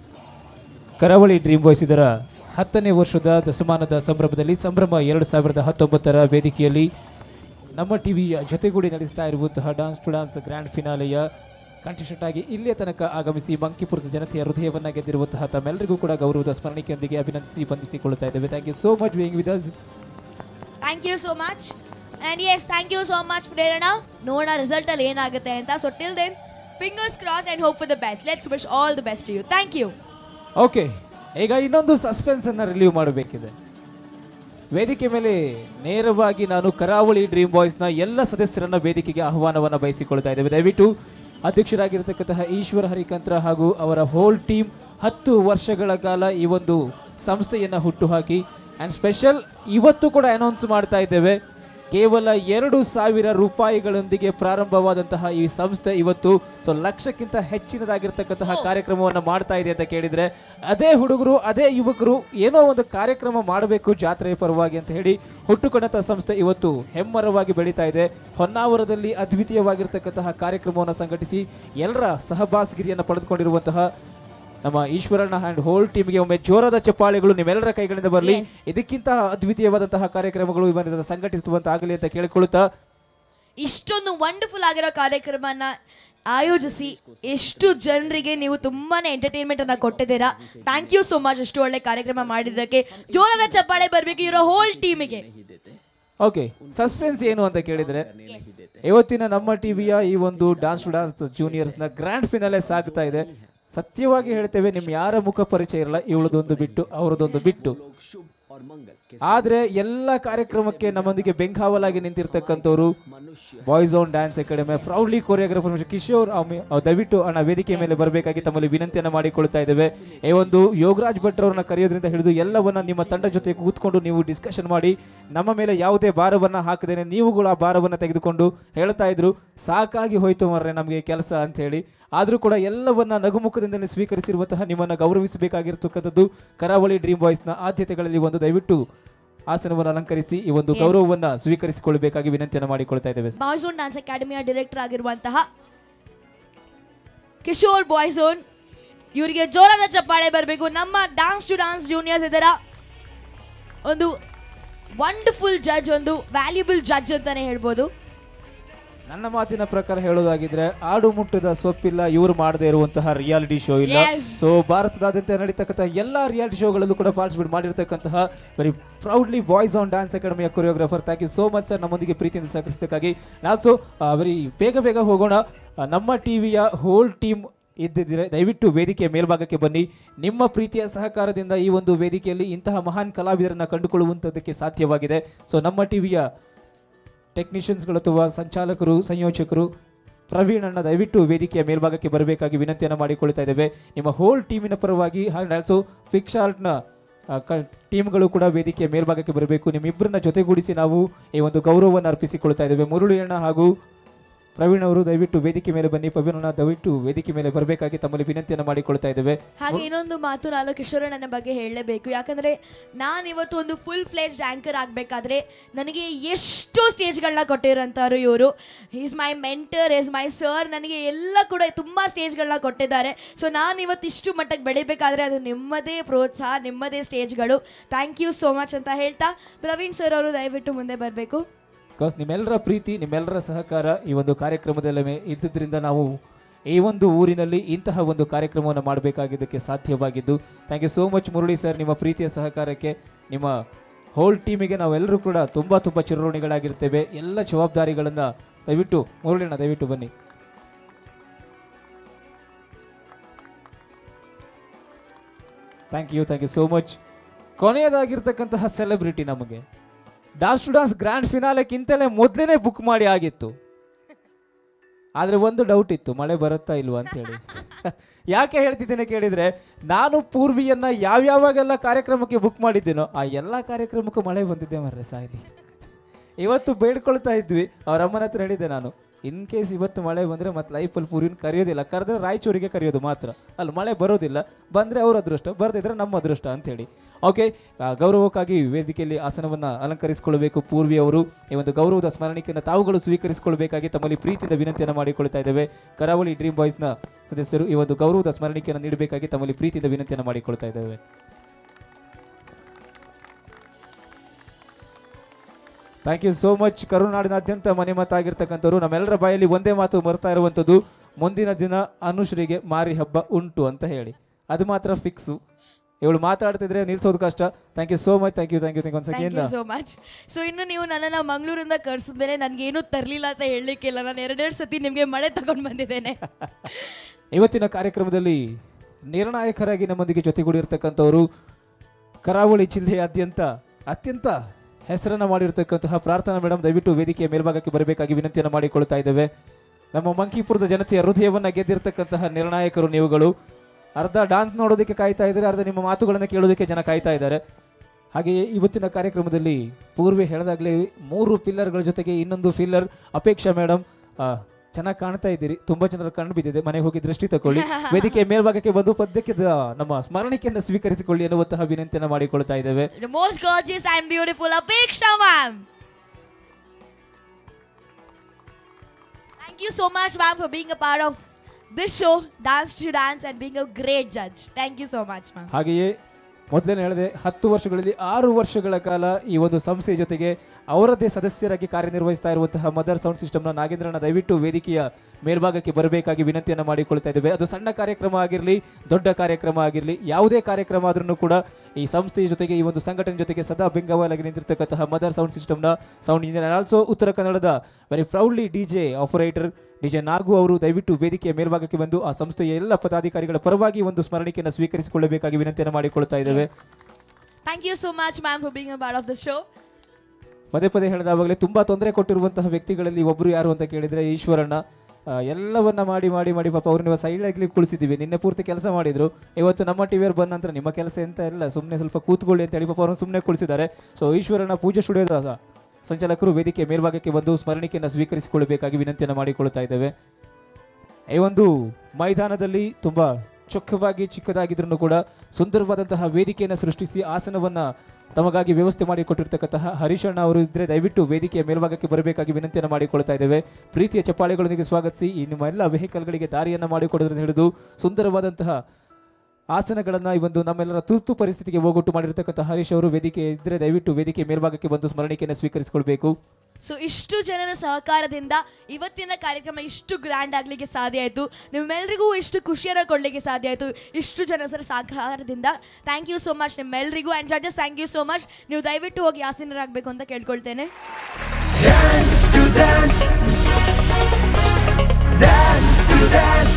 ಕರಾವಳಿ ಡ್ರೀಮ್ ಬಾಯ್ಸ್ ಇದರ ಹತ್ತನೇ ವರ್ಷದ ದಶಮಾನದ ಸಂಭ್ರಮದಲ್ಲಿ ಸಂಭ್ರಮ ಎರಡು ಸಾವಿರದ ಹತ್ತೊಂಬತ್ತರ ವೇದಿಕೆಯಲ್ಲಿ ನಮ್ಮ ಟಿವಿಯ ಜೊತೆಗೂಡಿ ನಡೆಸ್ತಾ ಇರುವಂತಹ ಡಾನ್ಸ್ ಟು ಡಾನ್ಸ್ ಗ್ರ್ಯಾಂಡ್ ಫಿನಾಲೆಯ ಕಂಟೆಸ್ಟೆಂಟ್ ಆಗಿ ಇಲ್ಲಿಯ ತನಕ ಆಗಮಿಸಿ ಮಂಕಿಪುರದ ಜನತೆಯ ಹೃದಯವನ್ನ ಗೆದ್ದಿರುವಂತಹ ತಮ್ಮೆಲ್ಲರಿಗೂ ಕೂಡ ಗೌರವದ ಸ್ಮರಣಿಕೆಯೊಂದಿಗೆ ಅಭಿನಂದಿಸಿ ಬಂಧಿಸಿಕೊಳ್ಳುತ್ತಾ ಇದ್ದೇವೆ thank you so much being with us thank you so much and yes thank you so much Prerana ನೋಡೋಣ ರಿಸಲ್ಟಲ್ಲಿ ಏನಾಗುತ್ತೆ ಅಂತ so till then fingers cross and hope for the best let's wish all the best you thank you okay ಈಗ ಇನ್ನೊಂದು suspense ಅನ್ನ relieve ಮಾಡಬೇಕಿದೆ ವೇದಿಕೆ ಮೇಲೆ ನೇರವಾಗಿ ನಾನು ಕರಾವಳಿ ಡ್ರೀಮ್ ಬಾಯ್ಸ್ನ ಎಲ್ಲ ಸದಸ್ಯರನ್ನ ವೇದಿಕೆಗೆ ಆಹ್ವಾನವನ್ನ ಬಯಸಿಕೊಳ್ತಾ ಇದ್ದೇವೆ ದಯವಿಟ್ಟು ಅಧ್ಯಕ್ಷರಾಗಿರ್ತಕ್ಕಂತಹ ಈಶ್ವರ ಹರಿಕಂತ್ರ ಹಾಗೂ ಅವರ ಹೋಲ್ ಟೀಮ್ ಹತ್ತು ವರ್ಷಗಳ ಕಾಲ ಈ ಒಂದು ಸಂಸ್ಥೆಯನ್ನ ಹುಟ್ಟುಹಾಕಿ ಆ್ಯಂಡ್ ಸ್ಪೆಷಲ್ ಇವತ್ತು ಕೂಡ ಅನೌನ್ಸ್ ಮಾಡ್ತಾ ಇದ್ದೇವೆ ಕೇವಲ ಎರಡು ಸಾವಿರ ರೂಪಾಯಿಗಳೊಂದಿಗೆ ಪ್ರಾರಂಭವಾದಂತಹ ಈ ಸಂಸ್ಥೆ ಇವತ್ತು ಸೊ ಲಕ್ಷಕ್ಕಿಂತ ಹೆಚ್ಚಿನದಾಗಿರ್ತಕ್ಕಂತಹ ಕಾರ್ಯಕ್ರಮವನ್ನು ಮಾಡ್ತಾ ಇದೆ ಅಂತ ಕೇಳಿದ್ರೆ ಅದೇ ಹುಡುಗರು ಅದೇ ಯುವಕರು ಏನೋ ಒಂದು ಕಾರ್ಯಕ್ರಮ ಮಾಡಬೇಕು ಜಾತ್ರೆಯ ಪರವಾಗಿ ಅಂತ ಹೇಳಿ ಹುಟ್ಟುಕೊಂಡಂತಹ ಸಂಸ್ಥೆ ಇವತ್ತು ಹೆಮ್ಮರವಾಗಿ ಬೆಳೀತಾ ಇದೆ ಹೊನ್ನಾವರದಲ್ಲಿ ಅದ್ವಿತೀಯವಾಗಿರ್ತಕ್ಕಂತಹ ಕಾರ್ಯಕ್ರಮವನ್ನು ಸಂಘಟಿಸಿ ಎಲ್ಲರ ಸಹಬಾಸಗಿರಿಯನ್ನು ಪಡೆದುಕೊಂಡಿರುವಂತಹ ನಮ್ಮ ಈಶ್ವರಣ್ಣ ಅಂಡ್ ಹೋಲ್ ಟೀಮ್ಗೆ ಒಮ್ಮೆ ಜೋರಾದ ಚಪ್ಪಾಳೆಗಳು ನಿಮ್ಮೆಲ್ಲರ ಕೈಗಳಿಂದ ಬರಲಿ ಇದಕ್ಕಿಂತ ಅದ್ವಿತೀಯವಾದಂತಹ ಕಾರ್ಯಕ್ರಮಗಳು ಇವತ್ತಿನ ಸಂಘಟಿಸುವಂತಾಗಲಿ ಅಂತ ಕೇಳಿಕೊಳ್ಳುತ್ತಾ ಇಷ್ಟೊಂದು ವಂಡರ್ಫುಲ್ ಆಗಿರೋ ಕಾರ್ಯಕ್ರಮನ ಆಯೋಜಿಸಿ ಎಷ್ಟು ಜನರಿಗೆ ನೀವು ತುಂಬಾನೇ ಎಂಟರ್ಟೈನ್ಮೆಂಟ್ ಅನ್ನ ಕೊಟ್ಟಿದ್ದೀರಾ ಥ್ಯಾಂಕ್ ಯು ಸೋ ಮಚ್ ಅಷ್ಟು ಒಳ್ಳೆ ಕಾರ್ಯಕ್ರಮ ಮಾಡಿದ್ದಕ್ಕೆ ಜೋರಾದ ಚಪ್ಪಾಳೆ ಬರಬೇಕು ಇರೋ ಹೋಲ್ ಟೀಮಿಗೆ ಓಕೆ ಸಸ್ಪೆನ್ಸ್ ಏನು ಅಂತ ಕೇಳಿದ್ರೆ ಇವತ್ತಿನ ನಮ್ಮ ಟಿವಿಯ ಈ ಒಂದು ಡಾನ್ಸ್ ಟು ಡಾನ್ಸ್ ಜೂನಿಯರ್ಸ್ ನ ಗ್ರ್ಯಾಂಡ್ ಫಿನಾಲೆ ಸಾಗ್ತಾ ಇದೆ ಸತ್ಯವಾಗಿ ಹೇಳ್ತೇವೆ ನಿಮ್ ಯಾರ ಮುಖ ಪರಿಚಯ ಇರಲ್ಲ ಇವಳದೊಂದು ಬಿಟ್ಟು ಅವರದೊಂದು ಬಿಟ್ಟು ಆದ್ರೆ ಎಲ್ಲ ಕಾರ್ಯಕ್ರಮಕ್ಕೆ ನಮ್ಮೊಂದಿಗೆ ಬೆಂಗಾವಲಾಗಿ ನಿಂತಿರ್ತಕ್ಕಂಥವ್ರು boys own dance academy proudly choreographer mister Kishore ಅಮ್ಮಿ- ಅವ್ರು ದಯವಿಟ್ಟು ಅಣ್ಣ ವೇದಿಕೆ ಮೇಲೆ ಬರಬೇಕಾಗಿ ತಮ್ಮಲ್ಲಿ ವಿನಂತಿಯನ್ನ ಮಾಡಿಕೊಳ್ತಾ ಇದ್ದೇವೆ ಈ ಒಂದು ಯೋಗರಾಜ್ ಭಟ್ ಅವರನ್ನ ಕರೆಯೋದ್ರಿಂದ ಹಿಡಿದು ಎಲ್ಲವನ್ನ ನಿಮ್ಮ ತಂಡ ಜೊತೆ ಕೂತ್ಕೊಂಡು ನೀವು ಡಿಸ್ಕಷನ್ ಮಾಡಿ ನಮ್ಮ ಮೇಲೆ ಯಾವುದೇ ಭಾರವನ್ನ ಹಾಕದೇನೆ ನೀವುಗಳು ಆ ಭಾರವನ್ನ ತೆಗೆದುಕೊಂಡು ಹೇಳ್ತಾ ಇದ್ರು ಸಾಕಾಗಿ ಹೋಯ್ತು ಮಾರ್ರೆ ನಮಗೆ ಕೆಲಸ ಅಂತ ಹೇಳಿ ಆದರೂ ಕೂಡ ಎಲ್ಲವನ್ನ ನಗುಮುಖದಿಂದಲೇ ಸ್ವೀಕರಿಸಿರುವಂತಹ ನಿಮ್ಮನ್ನ ಗೌರವಿಸಬೇಕಾಗಿರ್ತಕ್ಕಂಥದ್ದು ಕರಾವಳಿ ಡ್ರೀಮ್ ಬಾಯ್ಸ್ನ ಆದ್ಯತೆಗಳಲ್ಲಿ ಒಂದು ದಯವಿಟ್ಟು ಆಸನವನ್ನು ಅಲಂಕರಿಸಿ ಈ ಒಂದು Yes. ಗೌರವವನ್ನ ಸ್ವೀಕರಿಸಿಕೊಳ್ಳಬೇಕಾಗಿ ವಿನಂತಿಯನ್ನು ಮಾಡಿಕೊಳ್ತಾ ಇದ್ದೇವೆ ಬಾಯ್ಸ್ ಓನ್ ಡ್ಯಾನ್ಸ್ ಅಕಾಡೆಮಿಯ ಡೈರೆಕ್ಟರ್ ಆಗಿರುವಂತಹ ಕಿಶೋರ್ ಬಾಯ್ಸ್ ಓನ್ ಇವರಿಗೆ ಜೋರಾದ ಚಪ್ಪಾಳೆ ಬರಬೇಕು ನಮ್ಮ ಡಾನ್ಸ್ ಟು ಡಾನ್ಸ್ ಜೂನಿಯರ್ಸ್ ಇದರ ಒಂದು ವಂಡರ್ಫುಲ್ ಜಡ್ಜ್ ಒಂದು ವ್ಯಾಲ್ಯೂಬಲ್ ಜಡ್ಜ್ ಅಂತಾನೆ ಹೇಳ್ಬೋದು ನನ್ನ ಮಾತಿನ ಪ್ರಕಾರ ಹೇಳೋದಾಗಿದ್ರೆ ಆಡು ಮುಟ್ಟದ ಸೊಪ್ಪಿಲ್ಲ ಇವರು ಮಾಡದೇ ಇರುವಂತಹ ರಿಯಾಲಿಟಿ ಶೋ ಇಲ್ಲ Yes. ಸೊ ಭಾರತದಾದ್ಯಂತ ನಡೀತಕ್ಕಂತಹ ಎಲ್ಲಾ ರಿಯಾಲಿಟಿ ಶೋಗಳಲ್ಲೂ ಕೂಡ ಪಾರ್ಟಿಸಿಪೇಟ್ ಮಾಡಿರ್ತಕ್ಕಂತಹ very proudly boys on dance ಅಕಾಡೆಮಿಯ choreographer thank you so much sir ನಮ್ಮೊಂದಿಗೆ ಪ್ರೀತಿಯಿಂದ ಸಹಕರಿಸಬೇಕಾಗಿ ನಾಲ್ಸು ವೆರಿ ಬೇಗ ಬೇಗ ಹೋಗೋಣ ಆ, ನಮ್ಮ ಟಿವಿಯ ಹೋಲ್ ಟೀಮ್ ಇದ್ದಿದ್ರೆ ದಯವಿಟ್ಟು ವೇದಿಕೆಯ ಮೇಲ್ಭಾಗಕ್ಕೆ ಬನ್ನಿ ನಿಮ್ಮ ಪ್ರೀತಿಯ ಸಹಕಾರದಿಂದ ಈ ಒಂದು ವೇದಿಕೆಯಲ್ಲಿ ಇಂತಹ ಮಹಾನ್ ಕಲಾವಿದರನ್ನ ಕಂಡುಕೊಳ್ಳುವಂಥದ್ದಕ್ಕೆ ಸಾಧ್ಯವಾಗಿದೆ ಸೊ ನಮ್ಮ ಟಿವಿಯ ಟೆಕ್ನಿಷಿಯನ್ಸ್ಗಳು ಅಥವಾ ಸಂಚಾಲಕರು ಸಂಯೋಜಕರು ಪ್ರವೀಣ್ ಅಣ್ಣ ದಯವಿಟ್ಟು ವೇದಿಕೆಯ ಮೇಲ್ಭಾಗಕ್ಕೆ ಬರಬೇಕಾಗಿ ವಿನಂತಿಯನ್ನು ಮಾಡಿಕೊಳ್ತಾ ಇದ್ದೇವೆ ನಿಮ್ಮ ಹೋಲ್ ಟೀಮಿನ ಪರವಾಗಿ ಆ್ಯಂಡ್ ಆಲ್ಸೋ ಫಿಕ್ಶಾರ್ಟ್ನ ಟೀಮ್ಗಳು ಕೂಡ ವೇದಿಕೆಯ ಮೇಲ್ಭಾಗಕ್ಕೆ ಬರಬೇಕು ನಿಮ್ಮಿಬ್ಬರನ್ನ ಜೊತೆಗೂಡಿಸಿ ನಾವು ಈ ಒಂದು ಗೌರವವನ್ನು ಅರ್ಪಿಸಿಕೊಳ್ತಾ ಇದ್ದೇವೆ ಮುರುಳಿ ಅಣ್ಣ ಹಾಗೂ ಪ್ರವೀಣ್ ಅವರು ದಯವಿಟ್ಟು ವೇದಿಕೆ ಮೇಲೆ ಬನ್ನಿ ಪ್ರವೀಣ್ ಅಣ್ಣ ದಯವಿಟ್ಟು ವೇದಿಕೆ ಮೇಲೆ ಬರಬೇಕಾಗಿ ತಮ್ಮಲ್ಲಿ ವಿನಂತಿಯನ್ನು ಮಾಡಿಕೊಳ್ತಾ ಇದ್ದೇವೆ ಹಾಗೆ ಇನ್ನೊಂದು ಮಾತು ನಾನು ಕಿಶೋರಣ್ಣನ ಬಗ್ಗೆ ಹೇಳಲೇಬೇಕು ಯಾಕಂದ್ರೆ ನಾನು ಇವತ್ತು ಒಂದು ಫುಲ್ ಫ್ಲೇಜ್ಡ್ ಆಂಕರ್ ಆಗಬೇಕಾದ್ರೆ ನನಗೆ ಎಷ್ಟು ಸ್ಟೇಜ್ಗಳನ್ನ ಕೊಟ್ಟಿರೋಂಥವ್ರು ಇವರು is my mentor is my sir ನನಗೆ ಎಲ್ಲ ಕೂಡ ತುಂಬ ಸ್ಟೇಜ್ಗಳನ್ನ ಕೊಟ್ಟಿದ್ದಾರೆ ಸೊ ನಾನು ಇವತ್ತು ಇಷ್ಟು ಮಟ್ಟಕ್ಕೆ ಬೆಳಿಬೇಕಾದ್ರೆ ಅದು ನಿಮ್ಮದೇ ಪ್ರೋತ್ಸಾಹ ನಿಮ್ಮದೇ ಸ್ಟೇಜ್ಗಳು ಥ್ಯಾಂಕ್ ಯು ಸೋ ಮಚ್ ಅಂತ ಹೇಳ್ತಾ ಪ್ರವೀಣ್ ಸರ್ ಅವರು ದಯವಿಟ್ಟು ಮುಂದೆ ಬರಬೇಕು ಬಿಕಾಸ್ ನಿಮ್ಮೆಲ್ಲರ ಪ್ರೀತಿ ನಿಮ್ಮೆಲ್ಲರ ಸಹಕಾರ ಈ ಒಂದು ಕಾರ್ಯಕ್ರಮದಲ್ಲಿ ಇದ್ದುದರಿಂದ ನಾವು ಈ ಒಂದು ಊರಿನಲ್ಲಿ ಇಂತಹ ಒಂದು ಕಾರ್ಯಕ್ರಮವನ್ನು ಮಾಡಬೇಕಾಗಿದ್ದಕ್ಕೆ ಸಾಧ್ಯವಾಗಿದ್ದು thank you so much Murali sir ನಿಮ್ಮ ಪ್ರೀತಿಯ ಸಹಕಾರಕ್ಕೆ ನಿಮ್ಮ ಹೋಲ್ ಟೀಮಿಗೆ ನಾವೆಲ್ಲರೂ ಕೂಡ ತುಂಬ ತುಂಬ ಚಿರಋಣಿಗಳಾಗಿರ್ತೇವೆ ಎಲ್ಲ ಜವಾಬ್ದಾರಿಗಳನ್ನು ದಯವಿಟ್ಟು ಮುರಳಿನ ದಯವಿಟ್ಟು ಬನ್ನಿ thank you thank you so much ಕೊನೆಯದಾಗಿರ್ತಕ್ಕಂತಹ ಸೆಲೆಬ್ರಿಟಿ ನಮಗೆ ಡಾನ್ಸ್ ಟು ಡಾನ್ಸ್ ಗ್ರ್ಯಾಂಡ್ ಫಿನಾಲೆಕ್ಕಿಂತಲೇ ಮೊದಲೇ ಬುಕ್ ಮಾಡಿ ಆಗಿತ್ತು ಆದರೆ ಒಂದು ಡೌಟ್ ಇತ್ತು ಮಳೆ ಬರುತ್ತಾ ಇಲ್ವಾ ಅಂತ ಹೇಳಿ ಯಾಕೆ ಹೇಳ್ತಿದ್ದೇನೆ ಕೇಳಿದ್ರೆ ನಾನು ಪೂರ್ವಿಯನ್ನ ಯಾವ್ಯಾವಾಗೆಲ್ಲ ಕಾರ್ಯಕ್ರಮಕ್ಕೆ ಬುಕ್ ಮಾಡಿದ್ದೀನೋ ಆ ಎಲ್ಲ ಕಾರ್ಯಕ್ರಮಕ್ಕೂ ಮಳೆ ಬಂದಿದ್ದೆ ಮರ್ರೆ ಸಾಯ್ಲಿ ಇವತ್ತು ಬೇಡ್ಕೊಳ್ತಾ ಇದ್ವಿ ಅವ್ರ ಅಮ್ಮನ ಹತ್ರ ಹೇಳಿದ್ದೆ ನಾನು ಇನ್ ಕೇಸ್ ಇವತ್ತು ಮಳೆ ಬಂದರೆ ಮತ್ತೆ ಲೈಫಲ್ಲಿ ಪೂರ್ವಿನ ಕರೆಯೋದಿಲ್ಲ ಕರೆದ್ರೆ ರಾಯಚೂರಿಗೆ ಕರೆಯೋದು ಮಾತ್ರ ಅಲ್ಲಿ ಮಳೆ ಬರೋದಿಲ್ಲ ಬಂದರೆ ಅವ್ರ ಅದೃಷ್ಟ ಬರದಿದ್ರೆ ನಮ್ಮ ಅದೃಷ್ಟ ಅಂತೇಳಿ ಓಕೆ ಗೌರವಕ್ಕಾಗಿ ವೇದಿಕೆಯಲ್ಲಿ ಆಸನವನ್ನು ಅಲಂಕರಿಸಿಕೊಳ್ಬೇಕು ಪೂರ್ವಿ ಅವರು ಈ ಒಂದು ಗೌರವದ ಸ್ಮರಣಿಕೆಯನ್ನು ತಾವುಗಳು ಸ್ವೀಕರಿಸಿಕೊಳ್ಬೇಕಾಗಿ ತಮ್ಮಲ್ಲಿ ಪ್ರೀತಿಯಿಂದ ವಿನಂತಿಯನ್ನು ಮಾಡಿಕೊಳ್ತಾ ಇದ್ದೇವೆ ಕರಾವಳಿ ಡ್ರೀಮ್ ಬಾಯ್ಸ್ನ ಸದಸ್ಯರು ಈ ಒಂದು ಗೌರವದ ಸ್ಮರಣಿಕೆಯನ್ನು ನೀಡಬೇಕಾಗಿ ತಮ್ಮಲ್ಲಿ ಪ್ರೀತಿಯಿಂದ ವಿನಂತಿಯನ್ನು ಮಾಡಿಕೊಳ್ತಾ ಇದ್ದೇವೆ ಥ್ಯಾಂಕ್ ಯು ಸೋ ಮಚ್ ಕರುನಾಡಿನಾದ್ಯಂತ ಮನೆ ಮಾತಾಗಿರ್ತಕ್ಕಂಥವ್ರು ನಮ್ಮೆಲ್ಲರ ಬಾಯಲ್ಲಿ ಒಂದೇ ಮಾತು ಬರ್ತಾ ಇರುವಂಥದ್ದು ಮುಂದಿನ ದಿನ ಅನುಶ್ರೀಗೆ ಮಾರಿ ಹಬ್ಬ ಉಂಟು ಅಂತ ಹೇಳಿ ಅದು ಮಾತ್ರ ಫಿಕ್ಸು ಇವಳು ಮಾತಾಡ್ತಿದ್ರೆ ನಿಲ್ಸೋದು ಕಷ್ಟ thank you so much thank you thank you thank once thank again you so much so ಇನ್ನು ನೀವು ನನ್ನನ್ನು ಮಂಗಳೂರಿಂದ ಕರ್ಸಿದ್ಮೇಲೆ ನನಗೇನು ತರಲಿಲ್ಲ ಅಂತ ಹೇಳಲಿಕ್ಕಿಲ್ಲ ನಾನು ಎರಡೆರಡು ಸತಿ ನಿಮಗೆ ಮಳೆ ತಗೊಂಡು ಬಂದಿದ್ದೇನೆ ಇವತ್ತಿನ ಕಾರ್ಯಕ್ರಮದಲ್ಲಿ ನಿರ್ಣಾಯಕರಾಗಿ ನಮ್ಮೊಂದಿಗೆ ಜೊತೆಗೂಡಿರ್ತಕ್ಕಂಥವರು ಕರಾವಳಿ ಜಿಲ್ಲೆಯಾದ್ಯಂತ ಅತ್ಯಂತ ಹೆಸರನ್ನು ಮಾಡಿರ್ತಕ್ಕಂತಹ ಪ್ರಾರ್ಥನಾ ಮೇಡಮ್ ದಯವಿಟ್ಟು ವೇದಿಕೆಯ ಮೇಲ್ಭಾಗಕ್ಕೆ ಬರಬೇಕಾಗಿ ವಿನಂತಿಯನ್ನು ಮಾಡಿಕೊಳ್ತಾ ಇದ್ದೇವೆ ನಮ್ಮ ಮಂಕಿಪುರದ ಜನತೆಯ ಹೃದಯವನ್ನು ಗೆದ್ದಿರ್ತಕ್ಕಂತಹ ನಿರ್ಣಾಯಕರು ನೀವುಗಳು ಅರ್ಧ ಡಾನ್ಸ್ ನೋಡೋದಕ್ಕೆ ಕಾಯ್ತಾ ಇದ್ದಾರೆ ಅರ್ಧ ನಿಮ್ಮ ಮಾತುಗಳನ್ನು ಕೇಳೋದಕ್ಕೆ ಜನ ಕಾಯ್ತಾ ಇದ್ದಾರೆ ಹಾಗೆಯೇ ಇವತ್ತಿನ ಕಾರ್ಯಕ್ರಮದಲ್ಲಿ ಪೂರ್ವೆ ಹೇಳಿದಾಗಲೇ ಮೂರು ಪಿಲ್ಲರ್ಗಳ ಜೊತೆಗೆ ಇನ್ನೊಂದು ಫಿಲ್ಲರ್ ಅಪೇಕ್ಷಾ ಮೇಡಮ್ ಚೆನ್ನಾಗಿ ಕಾಣ್ತಾ ಇದ್ದೀರಿ ತುಂಬಾ ಜನರ ಕಣ್ಣು ಬಿದ್ದಿದೆ ಮನೆಗೆ ಹೋಗಿ ದೃಷ್ಟಿ ತಗೊಳ್ಳಿ ವೇದಿಕೆಯ ಮೇಲ್ಭಾಗಕ್ಕೆ ಬಂದು ಪದ್ಯಕ್ಕೆ ದ- ನಮ್ಮ ಸ್ಮರಣಿಕೆಯನ್ನು ಸ್ವೀಕರಿಸಿಕೊಳ್ಳಿ ಎನ್ನುವಂತಹ ವಿನಂತಿಯನ್ನು ಮಾಡಿಕೊಳ್ತಾ ಇದ್ದೇವೆ The most gorgeous and beautiful Apeksha ma'am. Thank you so much ma'am for being a part of this show, Dance to Dance, and being a great judge. Thank you so much, ma'am. ಹಾಗೆಯೇ ಮೊದಲನೇ ಹೇಳಿದೆ ಹತ್ತು ವರ್ಷಗಳಲ್ಲಿ ಆರು ವರ್ಷಗಳ ಕಾಲ ಈ ಒಂದು ಸಂಸ್ಥೆಯ ಜೊತೆಗೆ ಅವರದ್ದೇ ಸದಸ್ಯರಾಗಿ ಕಾರ್ಯನಿರ್ವಹಿಸ್ತಾ ಇರುವಂತಹ ಮದರ್ ಸೌಂಡ್ ಸಿಸ್ಟಮ್ನ ನಾಗೇಂದ್ರನ ದಯವಿಟ್ಟು ವೇದಿಕೆಯ ಮೇಲ್ಭಾಗಕ್ಕೆ ಬರಬೇಕಾಗಿ ವಿನಂತಿಯನ್ನು ಮಾಡಿಕೊಳ್ತಾ ಇದ್ದೇವೆ ಅದು ಸಣ್ಣ ಕಾರ್ಯಕ್ರಮ ಆಗಿರಲಿ ದೊಡ್ಡ ಕಾರ್ಯಕ್ರಮ ಆಗಿರಲಿ ಯಾವುದೇ ಕಾರ್ಯಕ್ರಮ ಆದ್ರೂ ಕೂಡ ಈ ಸಂಸ್ಥೆಯ ಜೊತೆಗೆ ಈ ಒಂದು ಸಂಘಟನೆ ಜೊತೆಗೆ ಸದಾ ಬೆಂಗಾವಲಾಗಿ ನಿಂತಿರ್ತಕ್ಕಂತಹ ಮದರ್ ಸೌಂಡ್ ಸಿಸ್ಟಮ್ನ ಸೌಂಡ್ ಇಂಜಿನಿಯರ್ ಆಲ್ಸೋ ಉತ್ತರ ಕನ್ನಡದ very proudly D J operator D J Nagu ಅವರು ದಯವಿಟ್ಟು ವೇದಿಕೆಯ ಮೇಲ್ಭಾಗಕ್ಕೆ ಬಂದು ಆ ಸಂಸ್ಥೆಯ ಎಲ್ಲ ಪದಾಧಿಕಾರಿಗಳ ಪರವಾಗಿ ಒಂದು ಸ್ಮರಣಿಕೆಯನ್ನು ಸ್ವೀಕರಿಸಿಕೊಳ್ಳಬೇಕಾಗಿ ವಿನಂತಿಯನ್ನು ಮಾಡಿಕೊಳ್ತಾ ಇದ್ದೇವೆ Thank you so much, ma'am, for being a part of the show. ಪದೇ ಪದೇ ಹೇಳಿದಾಗಲೇ ತುಂಬಾ ತೊಂದರೆ ಕೊಟ್ಟಿರುವಂತಹ ವ್ಯಕ್ತಿಗಳಲ್ಲಿ ಒಬ್ಬರು ಯಾರು ಅಂತ ಕೇಳಿದ್ರೆ ಈಶ್ವರಣ್ಣ ಆ, ಎಲ್ಲವನ್ನ ಮಾಡಿ ಮಾಡಿ ಮಾಡಿ ಪಾಪ ಅವ್ರನ್ನ ಸೈಡ್ ಆಗಲಿ ಕುಳಿಸಿದ್ದೀವಿ ನಿನ್ನೆ ಪೂರ್ತಿ ಕೆಲಸ ಮಾಡಿದ್ರು ಇವತ್ತು ನಮ್ಮ ಟಿವಿಯರ್ ಬಂದ ನಂತರ ನಿಮ್ಮ ಕೆಲಸ ಎಂತ ಇಲ್ಲ ಸುಮ್ಮನೆ ಸ್ವಲ್ಪ ಕೂತ್ಕೊಳ್ಳಿ ಅಂತ ಹೇಳಿ ಪಾಪ ಅವ್ರನ್ನ ಸುಮ್ಮನೆ ಕುಳಿಸಿದ್ದಾರೆ ಸೊ ಈಶ್ವರಣ್ಣ ಪೂಜೆ ಸ್ಟುಡಿಯೋದ ಸ- ಸಂಚಾಲಕರು ವೇದಿಕೆ ಮೇಲ್ಭಾಗಕ್ಕೆ ಬಂದು ಸ್ಮರಣಿಕೆಯನ್ನು ಸ್ವೀಕರಿಸಿಕೊಳ್ಳಬೇಕಾಗಿ ವಿನಂತಿಯನ್ನು ಮಾಡಿಕೊಳ್ತಾ ಇದ್ದೇವೆ ಈ ಒಂದು ಮೈದಾನದಲ್ಲಿ ತುಂಬಾ ಚೊಕ್ಕವಾಗಿ ಚಿಕ್ಕದಾಗಿದ್ರೂ ಕೂಡ ಸುಂದರವಾದಂತಹ ವೇದಿಕೆಯನ್ನು ಸೃಷ್ಟಿಸಿ ಆಸನವನ್ನ ತಮಗಾಗಿ ವ್ಯವಸ್ಥೆ ಮಾಡಿಕೊಟ್ಟಿರ್ತಕ್ಕಂತಹ ಹರೀಶಣ್ಣ ಅವರು ಇದ್ರೆ ದಯವಿಟ್ಟು ವೇದಿಕೆಯ ಮೇಲ್ಭಾಗಕ್ಕೆ ಬರಬೇಕಾಗಿ ವಿನಂತಿಯನ್ನು ಮಾಡಿಕೊಳ್ತಾ ಇದ್ದೇವೆ ಪ್ರೀತಿಯ ಚಪ್ಪಾಳೆಗಳೊಂದಿಗೆ ಸ್ವಾಗತಿಸಿ ಈ ನಿಮ್ಮ ಎಲ್ಲ ವೆಹಿಕಲ್ಗಳಿಗೆ ದಾರಿಯನ್ನು ಮಾಡಿಕೊಡೋದ್ರಿಂದ ಹಿಡಿದು ಸುಂದರವಾದಂತಹ ಆಸನಗಳನ್ನು ಈ ಒಂದು ನಮ್ಮೆಲ್ಲರ ತುರ್ತು ಪರಿಸ್ಥಿತಿಗೆ ಹೋಗೊಟ್ಟು ಮಾಡಿರ್ತಕ್ಕಂಥ ಹರೀಶ್ ಅವರು ವೇದಿಕೆ ಇದ್ರೆ ದಯವಿಟ್ಟು ವೇದಿಕೆ ಮೇಲ್ಭಾಗಕ್ಕೆ ಬಂದು ಸ್ಮರಣಿಕೆಯನ್ನು ಸ್ವೀಕರಿಸಿಕೊಳ್ಬೇಕು ಸೊ ಇಷ್ಟು ಜನರ ಸಹಕಾರದಿಂದ ಇವತ್ತಿನ ಕಾರ್ಯಕ್ರಮ ಇಷ್ಟು ಗ್ರ್ಯಾಂಡ್ ಆಗಲಿಕ್ಕೆ ಸಾಧ್ಯ ಆಯಿತು ನಿಮ್ಮೆಲ್ಲರಿಗೂ ಇಷ್ಟು ಖುಷಿಯನ್ನು ಕೊಡಲಿಕ್ಕೆ ಸಾಧ್ಯ ಆಯಿತು ಇಷ್ಟು ಜನರ ಸಹಕಾರದಿಂದ ಥ್ಯಾಂಕ್ ಯು ಸೋ ಮಚ್ ನಿಮ್ಮೆಲ್ಲರಿಗೂ and judges thank you so much ನೀವು ದಯವಿಟ್ಟು ಹೋಗಿ ಆಸೀನರಾಗಬೇಕು ಅಂತ ಕೇಳ್ಕೊಳ್ತೇನೆ Dance to dance. Dance to dance.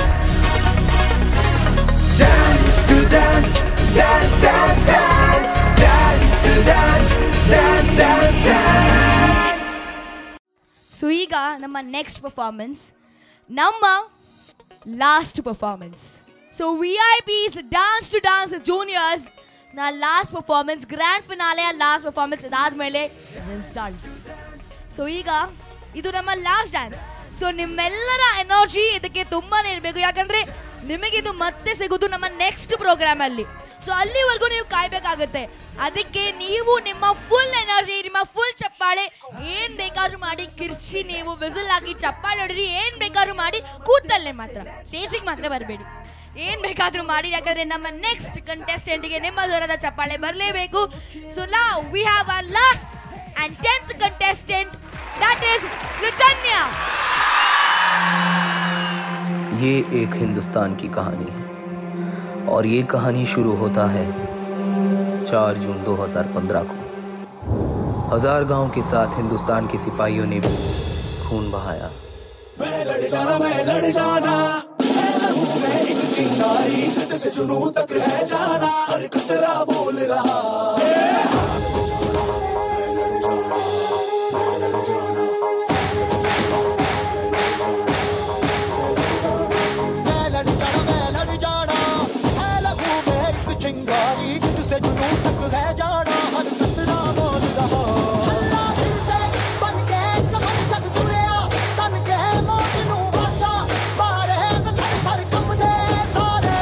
Dance to dance. Dance, dance, dance. Dance to dance. Dance, dance, dance. So ಈಗ ನಮ್ಮ ನೆಕ್ಸ್ಟ್ ಪರ್ಫಾರ್ಮೆನ್ಸ್ ನಮ್ಮ last performance so V I Ps dance to dance juniors ನಾ last performance grand finale last performance ಅದಾದಮೇಲೆ results so ಈಗ ಇದು ನಮ್ಮ last dance so ನಿಮ್ಮೆಲ್ಲರ energy ಇದಕ್ಕೆ ತುಂಬಾನೇ ಇರಬೇಕು ಯಾಕಂದ್ರೆ ನಿಮಗಿದು ಮತ್ತೆ ಸಿಗೋದು ನಮ್ಮ ನೆಕ್ಸ್ಟ್ ಪ್ರೋಗ್ರಾಮಲ್ಲಿ ಸೊ ಅಲ್ಲಿವರೆಗೂ ನೀವು ಕಾಯ್ಬೇಕಾಗುತ್ತೆ ಅದಕ್ಕೆ ನೀವು ನಿಮ್ಮ ಫುಲ್ ಎನರ್ಜಿ ನಿಮ್ಮ ಫುಲ್ ಚಪ್ಪಾಳೆ ಏನ್ ಬೇಕಾದ್ರೂ ಮಾಡಿ ಕಿರ್ಚಿ ನೀವು ವಿಸಿಲ್ ಹಾಕಿ ಚಪ್ಪಾಳೆ ಹೊಡಿರಿ ಏನ್ ಬೇಕಾದ್ರೂ ಮಾಡಿ ಕೂತಲ್ಲೇ ಮಾತ್ರ ಸ್ಟೇಜಿಗೆ ಮಾತ್ರ ಬರಬೇಡಿ ಏನ್ ಬೇಕಾದ್ರೂ ಮಾಡಿ ಯಾಕಂದ್ರೆ ನಮ್ಮ ನೆಕ್ಸ್ಟ್ ಕಂಟೆಸ್ಟೆಂಟ್ಗೆ ನಿಮ್ಮ ದೂರದ ಚಪ್ಪಾಳೆ ಬರಲೇಬೇಕು ಸೊ ನಾ we have a last and tenth contestant that is Srujanya ये एक हिंदुस्तान की कहानी है और ये कहानी शुरू होता है 4 जून 2015 को हजार गांव के साथ हिंदुस्तान के सिपाहियों ने भी खून बहाया लड़ जाना मैं लड़ जाना है लहू में एक चिंगारी सिद्ध से जुनू तक रह जाना हर खतरा बोल रहा मैं लड़ जाना मैं लड़ जाना है लहू में एक चिंगारी सिद्ध से जुनू तक है जाना हर खतरा बोल रहा चलना फिर से बन के कमर जग तुरिया तन के मौत नू वाचा मारे ते थर थर कंबदे सारे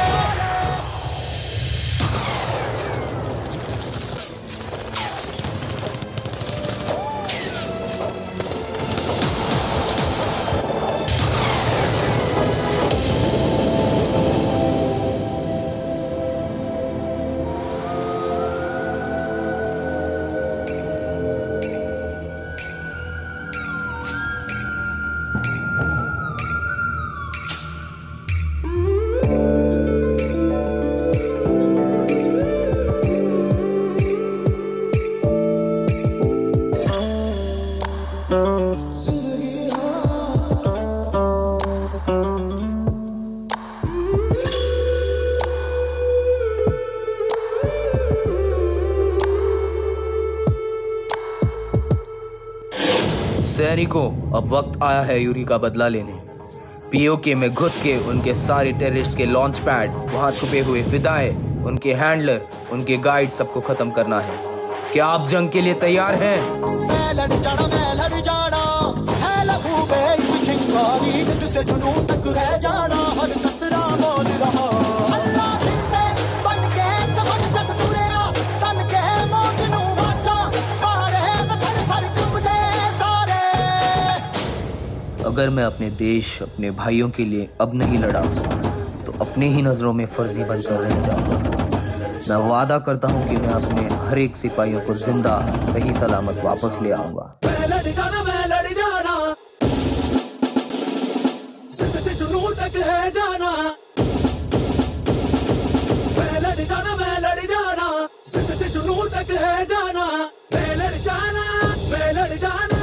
सैनिकों अब वक्त आया है यूरी का बदला लेने पीओके में घुस के उनके सारे टेररिस्ट के लॉन्च पैड वहाँ छुपे हुए फिदाए उनके हैंडलर उनके गाइड सबको खत्म करना है क्या आप जंग के लिए तैयार हैं मैं लड़ जाना मैं लड़ जाना है लहू में एक चिंगारी सिद्ध से जुनू तक है जाना हर खतरा बोल रहा चलना फिर से बन के कमर जग तुरिया तन के मौत नू वाचा मारे ते थर थर कंबदे सारे अगर मैं अपने देश अपने भाइयों के लिए अब नहीं लड़ा तो अपने ही नज़रों में फर्जी बनकर रह जाऊंगा मैं वादा करता हूं कि मैं अपने हर एक सिपाहियों को जिंदा सही सलामत वापस ले आऊंगा मैं लड़ जाना मैं लड़ जाना जिद से जुनून तक है जाना मैं लड़ जाना मैं लड़ जाना जिद से जुनून तक है जाना मैं लड़ जाना मैं लड़ जाना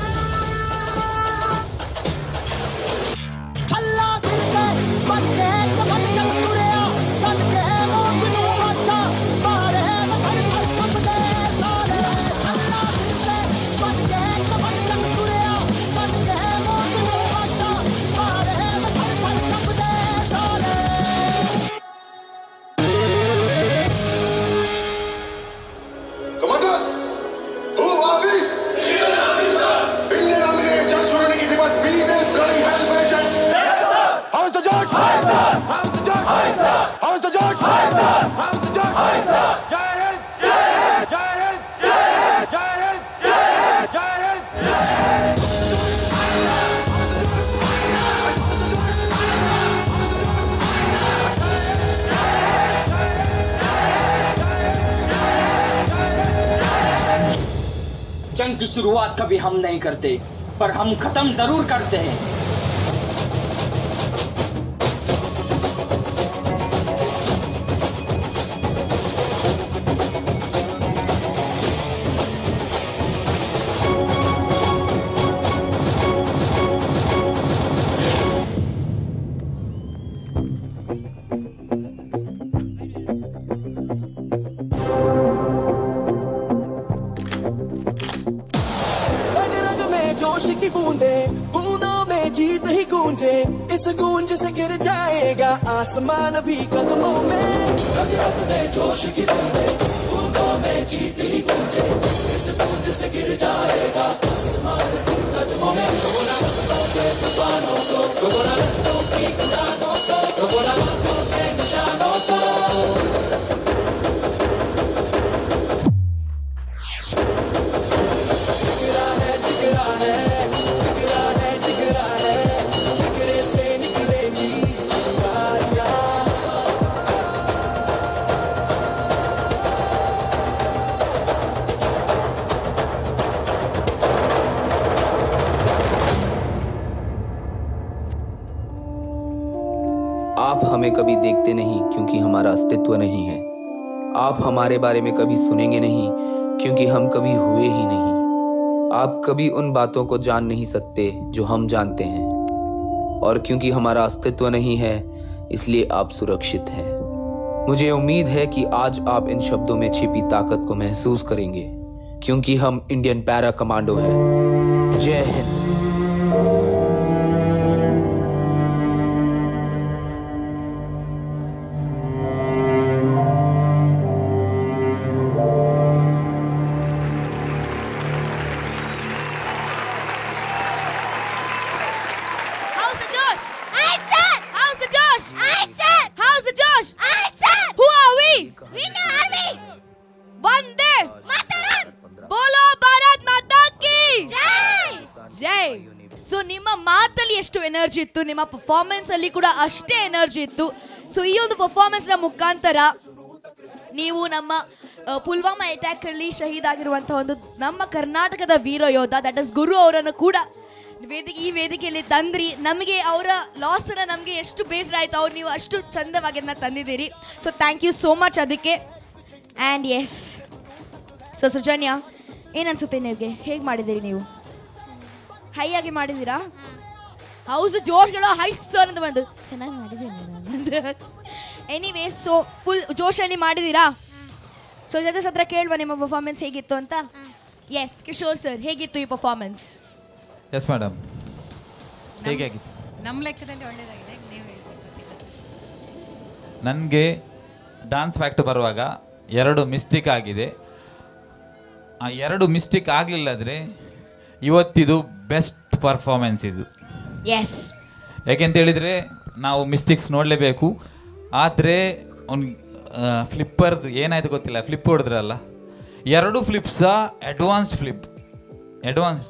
अल्लाह दिल के बन के कमल जब तुरया बन के मौत नू अच्छा मारे मथर पर कंबदे सारे अल्लाह दिल के बन के कमल जब तुरया बन के मौत नू अच्छा मारे मथर पर कंबदे सारे Commandos, who are we? Indian Army, sir. Indian Army ने जंग छोड़ने की हिम्मत मिली है bloody hell mission. Yes, sir. How's the George? Hi, sir. How's the George? Hi, sir. How's the George? Hi, sir. How's the George? Hi, sir. Jai Hind. Jai Hind. Jai Hind. Jai Hind. Jai Hind. Jai Hind. Jai Hind. जंग की शुरुआत कभी हम नहीं करते पर हम खत्म जरूर करते हैं रग रग में जोश की बूंदे बूंदों में जीत ही गूंजे इस गूंज से गिर जाएगा आसमान भी कदमों में रग रग में जोश की बूंदे बूंदों में जीत ही गूंजे इस गूंज से गिर जाएगा आसमान भी कदमों में रोना रस्तों के तूफानों को रोना रस्तों की उड़ानों को रोना आंखों के निशानों को जिगरा है जिगरा है जिगरा है जिगरा है जिगरे से निकलेगी गालियां आप हमें कभी देखते नहीं क्योंकि हमारा अस्तित्व नहीं है आप हमारे बारे में कभी सुनेंगे नहीं क्योंकि हम कभी हुए ही नहीं आप कभी उन बातों को जान नहीं सकते जो हम जानते हैं और क्योंकि हमारा अस्तित्व नहीं है इसलिए आप सुरक्षित हैं मुझे उम्मीद है कि आज आप इन शब्दों में छिपी ताकत को महसूस करेंगे क्योंकि हम इंडियन पैरा कमांडो हैं जय Hind How's the Josh? I said. How's the Josh? I said. How's the Josh? I said. Who are we? We are army. Vande Mataram. Bolo Bharat Mata ki jai. ಜೈ so ನಿಮ್ಮ ಮಾತಲ್ಲಿ ಎಷ್ಟು energy ಇತ್ತು ನಿಮ್ಮ performance ಅಲ್ಲಿ ಕೂಡ ಅಷ್ಟೇ energy ಇತ್ತು ಸೊ ಈ ಒಂದು ಪರ್ಫಾರ್ಮೆನ್ಸ್ ನ ಮುಖಾಂತರ ನೀವು ನಮ್ಮ ಆ, ಪುಲ್ವಾಮಾ ಅಟ್ಯಾಕ್ ಅಲ್ಲಿ ಶಹೀದ್ ಆಗಿರುವಂತಹ ಒಂದು ನಮ್ಮ ಕರ್ನಾಟಕದ ವೀರ ಯೋಧ ದಟ್ ಇಸ್ ಗುರು ಅವರನ್ನು ಕೂಡ ವೇದಿಕೆ ಈ ವೇದಿಕೆಯಲ್ಲಿ ತಂದ್ರಿ ನಮಗೆ ಅವರ ಲಾಸ್ ಅನ್ನ ನಮಗೆ ಎಷ್ಟು ಬೇಸರ ಆಯ್ತು ಅವ್ರು ನೀವು ಅಷ್ಟು ಚಂದವಾಗಿ ಅದನ್ನ ತಂದಿದ್ದೀರಿ so thank you so much ಅದಕ್ಕೆ ಆ್ಯಂಡ್ ಎಸ್ ಸೊ ಸೃಜನ್ಯ ಏನು ಅನ್ಸುತ್ತೆ ನಿಮಗೆ ಹೇಗೆ ಮಾಡಿದ್ದೀರಿ ನೀವು ಹೈ ಆಗಿ ಮಾಡಿದ್ದೀರಾ ಹೌಸ್ ಜೋಶ್ಗಳು ಹೈ ಸರ್ ಅಂತ ಬಂದು ಚೆನ್ನಾಗಿ ಮಾಡಿದ್ದೀನಿ ಎನಿವೇ ಸೊ ಫುಲ್ ಜೋಶಲ್ಲಿ ಮಾಡಿದ್ದೀರಾ ಸೊ ಜೊತೆ ಹತ್ರ ಕೇಳುವ ನಿಮ್ಮ ಪರ್ಫಾರ್ಮೆನ್ಸ್ ಹೇಗಿತ್ತು ಅಂತ ಎಸ್ ಕಿಶೋರ್ ಸರ್ ಹೇಗಿತ್ತು ಈ ಪರ್ಫಾರ್ಮೆನ್ಸ್ ಎಸ್ ಮೇಡಮ್ ಹೇಗಾಗಿತ್ತು ನಮ್ಮ ಲೆಕ್ಕದಲ್ಲಿ ಒಳ್ಳೇದಾಗಿದೆ ನೀವು ಹೇಳ್ಬೋದು ನನಗೆ ಡಾನ್ಸ್ ಫ್ಯಾಕ್ಟ್ ಬರುವಾಗ ಎರಡು ಮಿಸ್ಟೇಕ್ ಆಗಿದೆ ಆ ಎರಡು ಮಿಸ್ಟೇಕ್ ಆಗಲಿಲ್ಲದ್ರೆ ಇವತ್ತಿದು ಬೆಸ್ಟ್ ಪರ್ಫಾರ್ಮೆನ್ಸ್ ಇದು ಎಸ್ ಯಾಕೆಂತ ಹೇಳಿದರೆ ನಾವು ಮಿಸ್ಟೇಕ್ಸ್ ನೋಡಲೇಬೇಕು ಆದರೆ ಅವ್ನು ಫ್ಲಿಪ್ಪರ್ದು ಏನಾಯ್ತು ಗೊತ್ತಿಲ್ಲ ಫ್ಲಿಪ್ ಹೊಡೆದ್ರಲ್ಲ ಎರಡು ಫ್ಲಿಪ್ಸ ಅಡ್ವಾನ್ಸ್ಡ್ ಫ್ಲಿಪ್ ಅಡ್ವಾನ್ಸ್ಡ್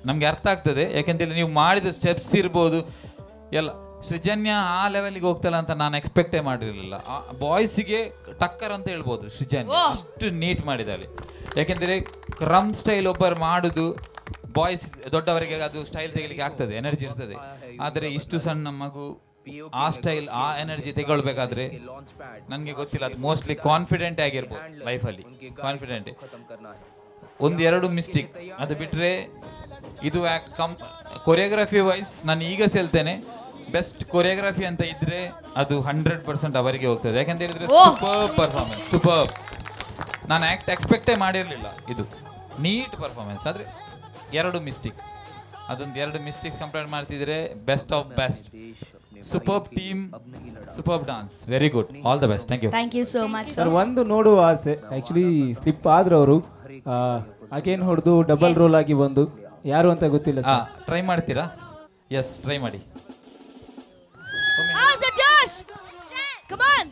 ನಮಗೆ ಅರ್ಥ ಆಗ್ತದೆ ಯಾಕೆಂತೇಳಿ ನೀವು ಮಾಡಿದ ಸ್ಟೆಪ್ಸ್ ಇರ್ಬೋದು ಎಲ್ಲ ಸೃಜನ್ಯ ಆ ಲೆವೆಲ್ಗೆ ಹೋಗ್ತಲ್ಲ ಅಂತ ನಾನು ಎಕ್ಸ್ಪೆಕ್ಟೇ ಮಾಡಿರಲಿಲ್ಲ ಬಾಯ್ಸಿಗೆ ಟಕ್ಕರ್ ಅಂತ ಹೇಳ್ಬೋದು ಸೃಜನ್ಯ ಅಷ್ಟು ನೀಟ್ ಮಾಡಿದ್ದಾಳೆ ಯಾಕೆಂದರೆ ಕ್ರಮ್ ಸ್ಟೈಲ್ ಒಬ್ಬರು ಮಾಡುದು ಬಾಯ್ಸ್ ದೊಡ್ಡವರಿಗೆ ಅದು ಸ್ಟೈಲ್ ತೆಗಿಲಿಕ್ಕೆ ಆಗ್ತದೆ ಎನರ್ಜಿ ಇರ್ತದೆ ಆದರೆ ಇಷ್ಟು ಸಣ್ಣ ಮಗು ಆ ಸ್ಟೈಲ್ ಆ ಎನರ್ಜಿ ತಗೊಳ್ಬೇಕಾದ್ರೆ ನನಗೆ ಗೊತ್ತಿಲ್ಲ ಅದು ಮೋಸ್ಟ್ಲಿ ಕಾನ್ಫಿಡೆಂಟ್ ಆಗಿರ್ಬೋದು ಲೈಫಲ್ಲಿ ಕಾನ್ಫಿಡೆಂಟ್ ಒಂದು ಎರಡು ಮಿಸ್ಟೇಕ್ ಅದು ಬಿಟ್ಟರೆ ಇದು ಕಂ ಕೊರಿಯೋಗ್ರಫಿ ವೈಸ್ ನಾನು ಈಗ ಹೇಳ್ತೇನೆ ಬೆಸ್ಟ್ ಕೊರಿಯೋಗ್ರಫಿ ಅಂತ ಇದ್ರೆ ಅದು ಹಂಡ್ರೆಡ್ ಪರ್ಸೆಂಟ್ ಅವರಿಗೆ ಹೋಗ್ತದೆ ಯಾಕಂತ ಹೇಳಿದ್ರೆ ಸೂಪರ್ ಪರ್ಫಾರ್ಮೆನ್ಸ್ ಸೂಪರ್ ನಾನು ಆಕ್ಟ್ ಎಕ್ಸ್ಪೆಕ್ಟೇ ಮಾಡಿರಲಿಲ್ಲ ಇದು ನೀಟ್ ಪರ್ಫಾರ್ಮೆನ್ಸ್ ಆದರೆ ಎರಡು ಮಿಸ್ಟೇಕ್ ಅದೊಂದು ಎರಡು ಮಿಸ್ಟೇಕ್ಸ್ ಕಂಪೇರ್ ಮಾಡ್ತಿದ್ರೆ best of best super team super dance very good all the best thank you thank you so much sir ಒಂದು ನೋಡುವ ಆಸೆ ಆಕ್ಚುಲಿ ಸ್ಲಿಪ್ ಆದ್ರು ಅವರು ಅಗೇನ್ ಹೊಡೆದು ಡಬಲ್ ರೋಲ್ ಆಗಿ ಬಂದು ಯಾರು ಅಂತ ಗೊತ್ತಿಲ್ಲ ಹಾ ಸರ್ ಟ್ರೈ ಮಾಡ್ತೀರಾ ಎಸ್ ಟ್ರೈ ಮಾಡಿ How's the Josh? Come on.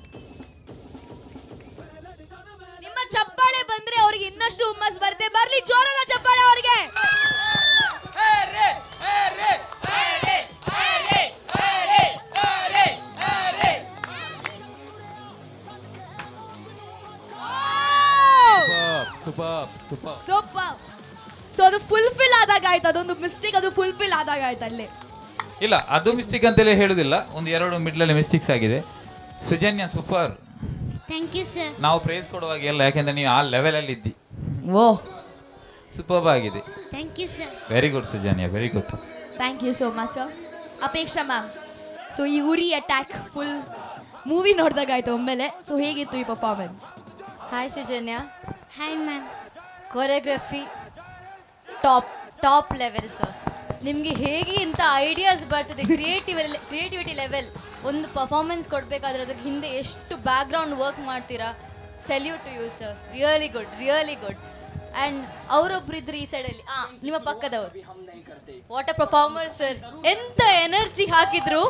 ನಿಮ್ಮ ಚಪ್ಪಾಳೆ ಬಂದ್ರೆ ಅವ್ರಿಗೆ ಇನ್ನಷ್ಟು ಹುಮ್ಮಸ್ ಬರುತ್ತೆ ಬರ್ಲಿ ಜೋರಾದ ಚಪ್ಪಾಳೆ ಅವ್ರಿಗೆ ಸೂಪರ್ ಸೂಪರ್ ಸೂಪರ್ ಸೊ ಅದು ಫುಲ್ಫಿಲ್ ಆದಾಗ ಆಯ್ತು ಅದೊಂದು ಮಿಸ್ಟೇಕ್ ಅದು ಫುಲ್ಫಿಲ್ ಆದಾಗ ಆಯ್ತು ಅಲ್ಲಿ ಇಲ್ಲ ಅದು ಮಿಸ್ಟೇಕ್ ಅಂತೇಳಿ ಹೇಳುದಿಲ್ಲ ಒಂದು ಎರಡು ಮಿಡ್ಲಲ್ಲಿ ಮಿಸ್ಟೇಕ್ಸ್ ಆಗಿದೆ Sujanya super thank you sir ನಾವು ಪ್ರೈಸ್ ಕೊಡುವಾಗ ಎಲ್ಲ ಯಾಕೆಂದ್ರೆ ನೀವು ಆ ಲೆವೆಲಲ್ಲಿ ಇದ್ದಿ ಓ ಸೂಪರ್ ಆಗಿದೆ thank you sir very good Sujanya very good thank you so much sir Apeksha ma'am so ಈ ಉರಿ ಅಟ್ಯಾಕ್ ಫುಲ್ ಮೂವಿ ನೋಡಿದಾಗ ಆಯ್ತು ಒಮ್ಮೆಲೆ ಸೊ ಹೇಗಿತ್ತು ಈ performance hi Srujanya hi ma'am choreography top top level sir ನಿಮಗೆ ಹೇಗೆ ಇಂಥ ಐಡಿಯಾಸ್ ಬರ್ತದೆ ಕ್ರಿಯೇಟಿವ್ ಕ್ರಿಯೇಟಿವಿಟಿ ಲೆವೆಲ್ ಒಂದು ಪರ್ಫಾರ್ಮೆನ್ಸ್ ಕೊಡಬೇಕಾದ್ರೆ ಅದಕ್ಕೆ ಹಿಂದೆ ಎಷ್ಟು ಬ್ಯಾಕ್ಗ್ರೌಂಡ್ ವರ್ಕ್ ಮಾಡ್ತೀರಾ salute to you sir really good really good and ಅವರೊಬ್ರು ಇದ್ರು ಈ ಸೈಡಲ್ಲಿ ಆ ನಿಮ್ಮ ಪಕ್ಕದವರು ವಾಟ್ ಅ ಪರ್ಫಾರ್ಮರ್ ಸರ್ ಎಂತ ಎನರ್ಜಿ ಹಾಕಿದ್ರು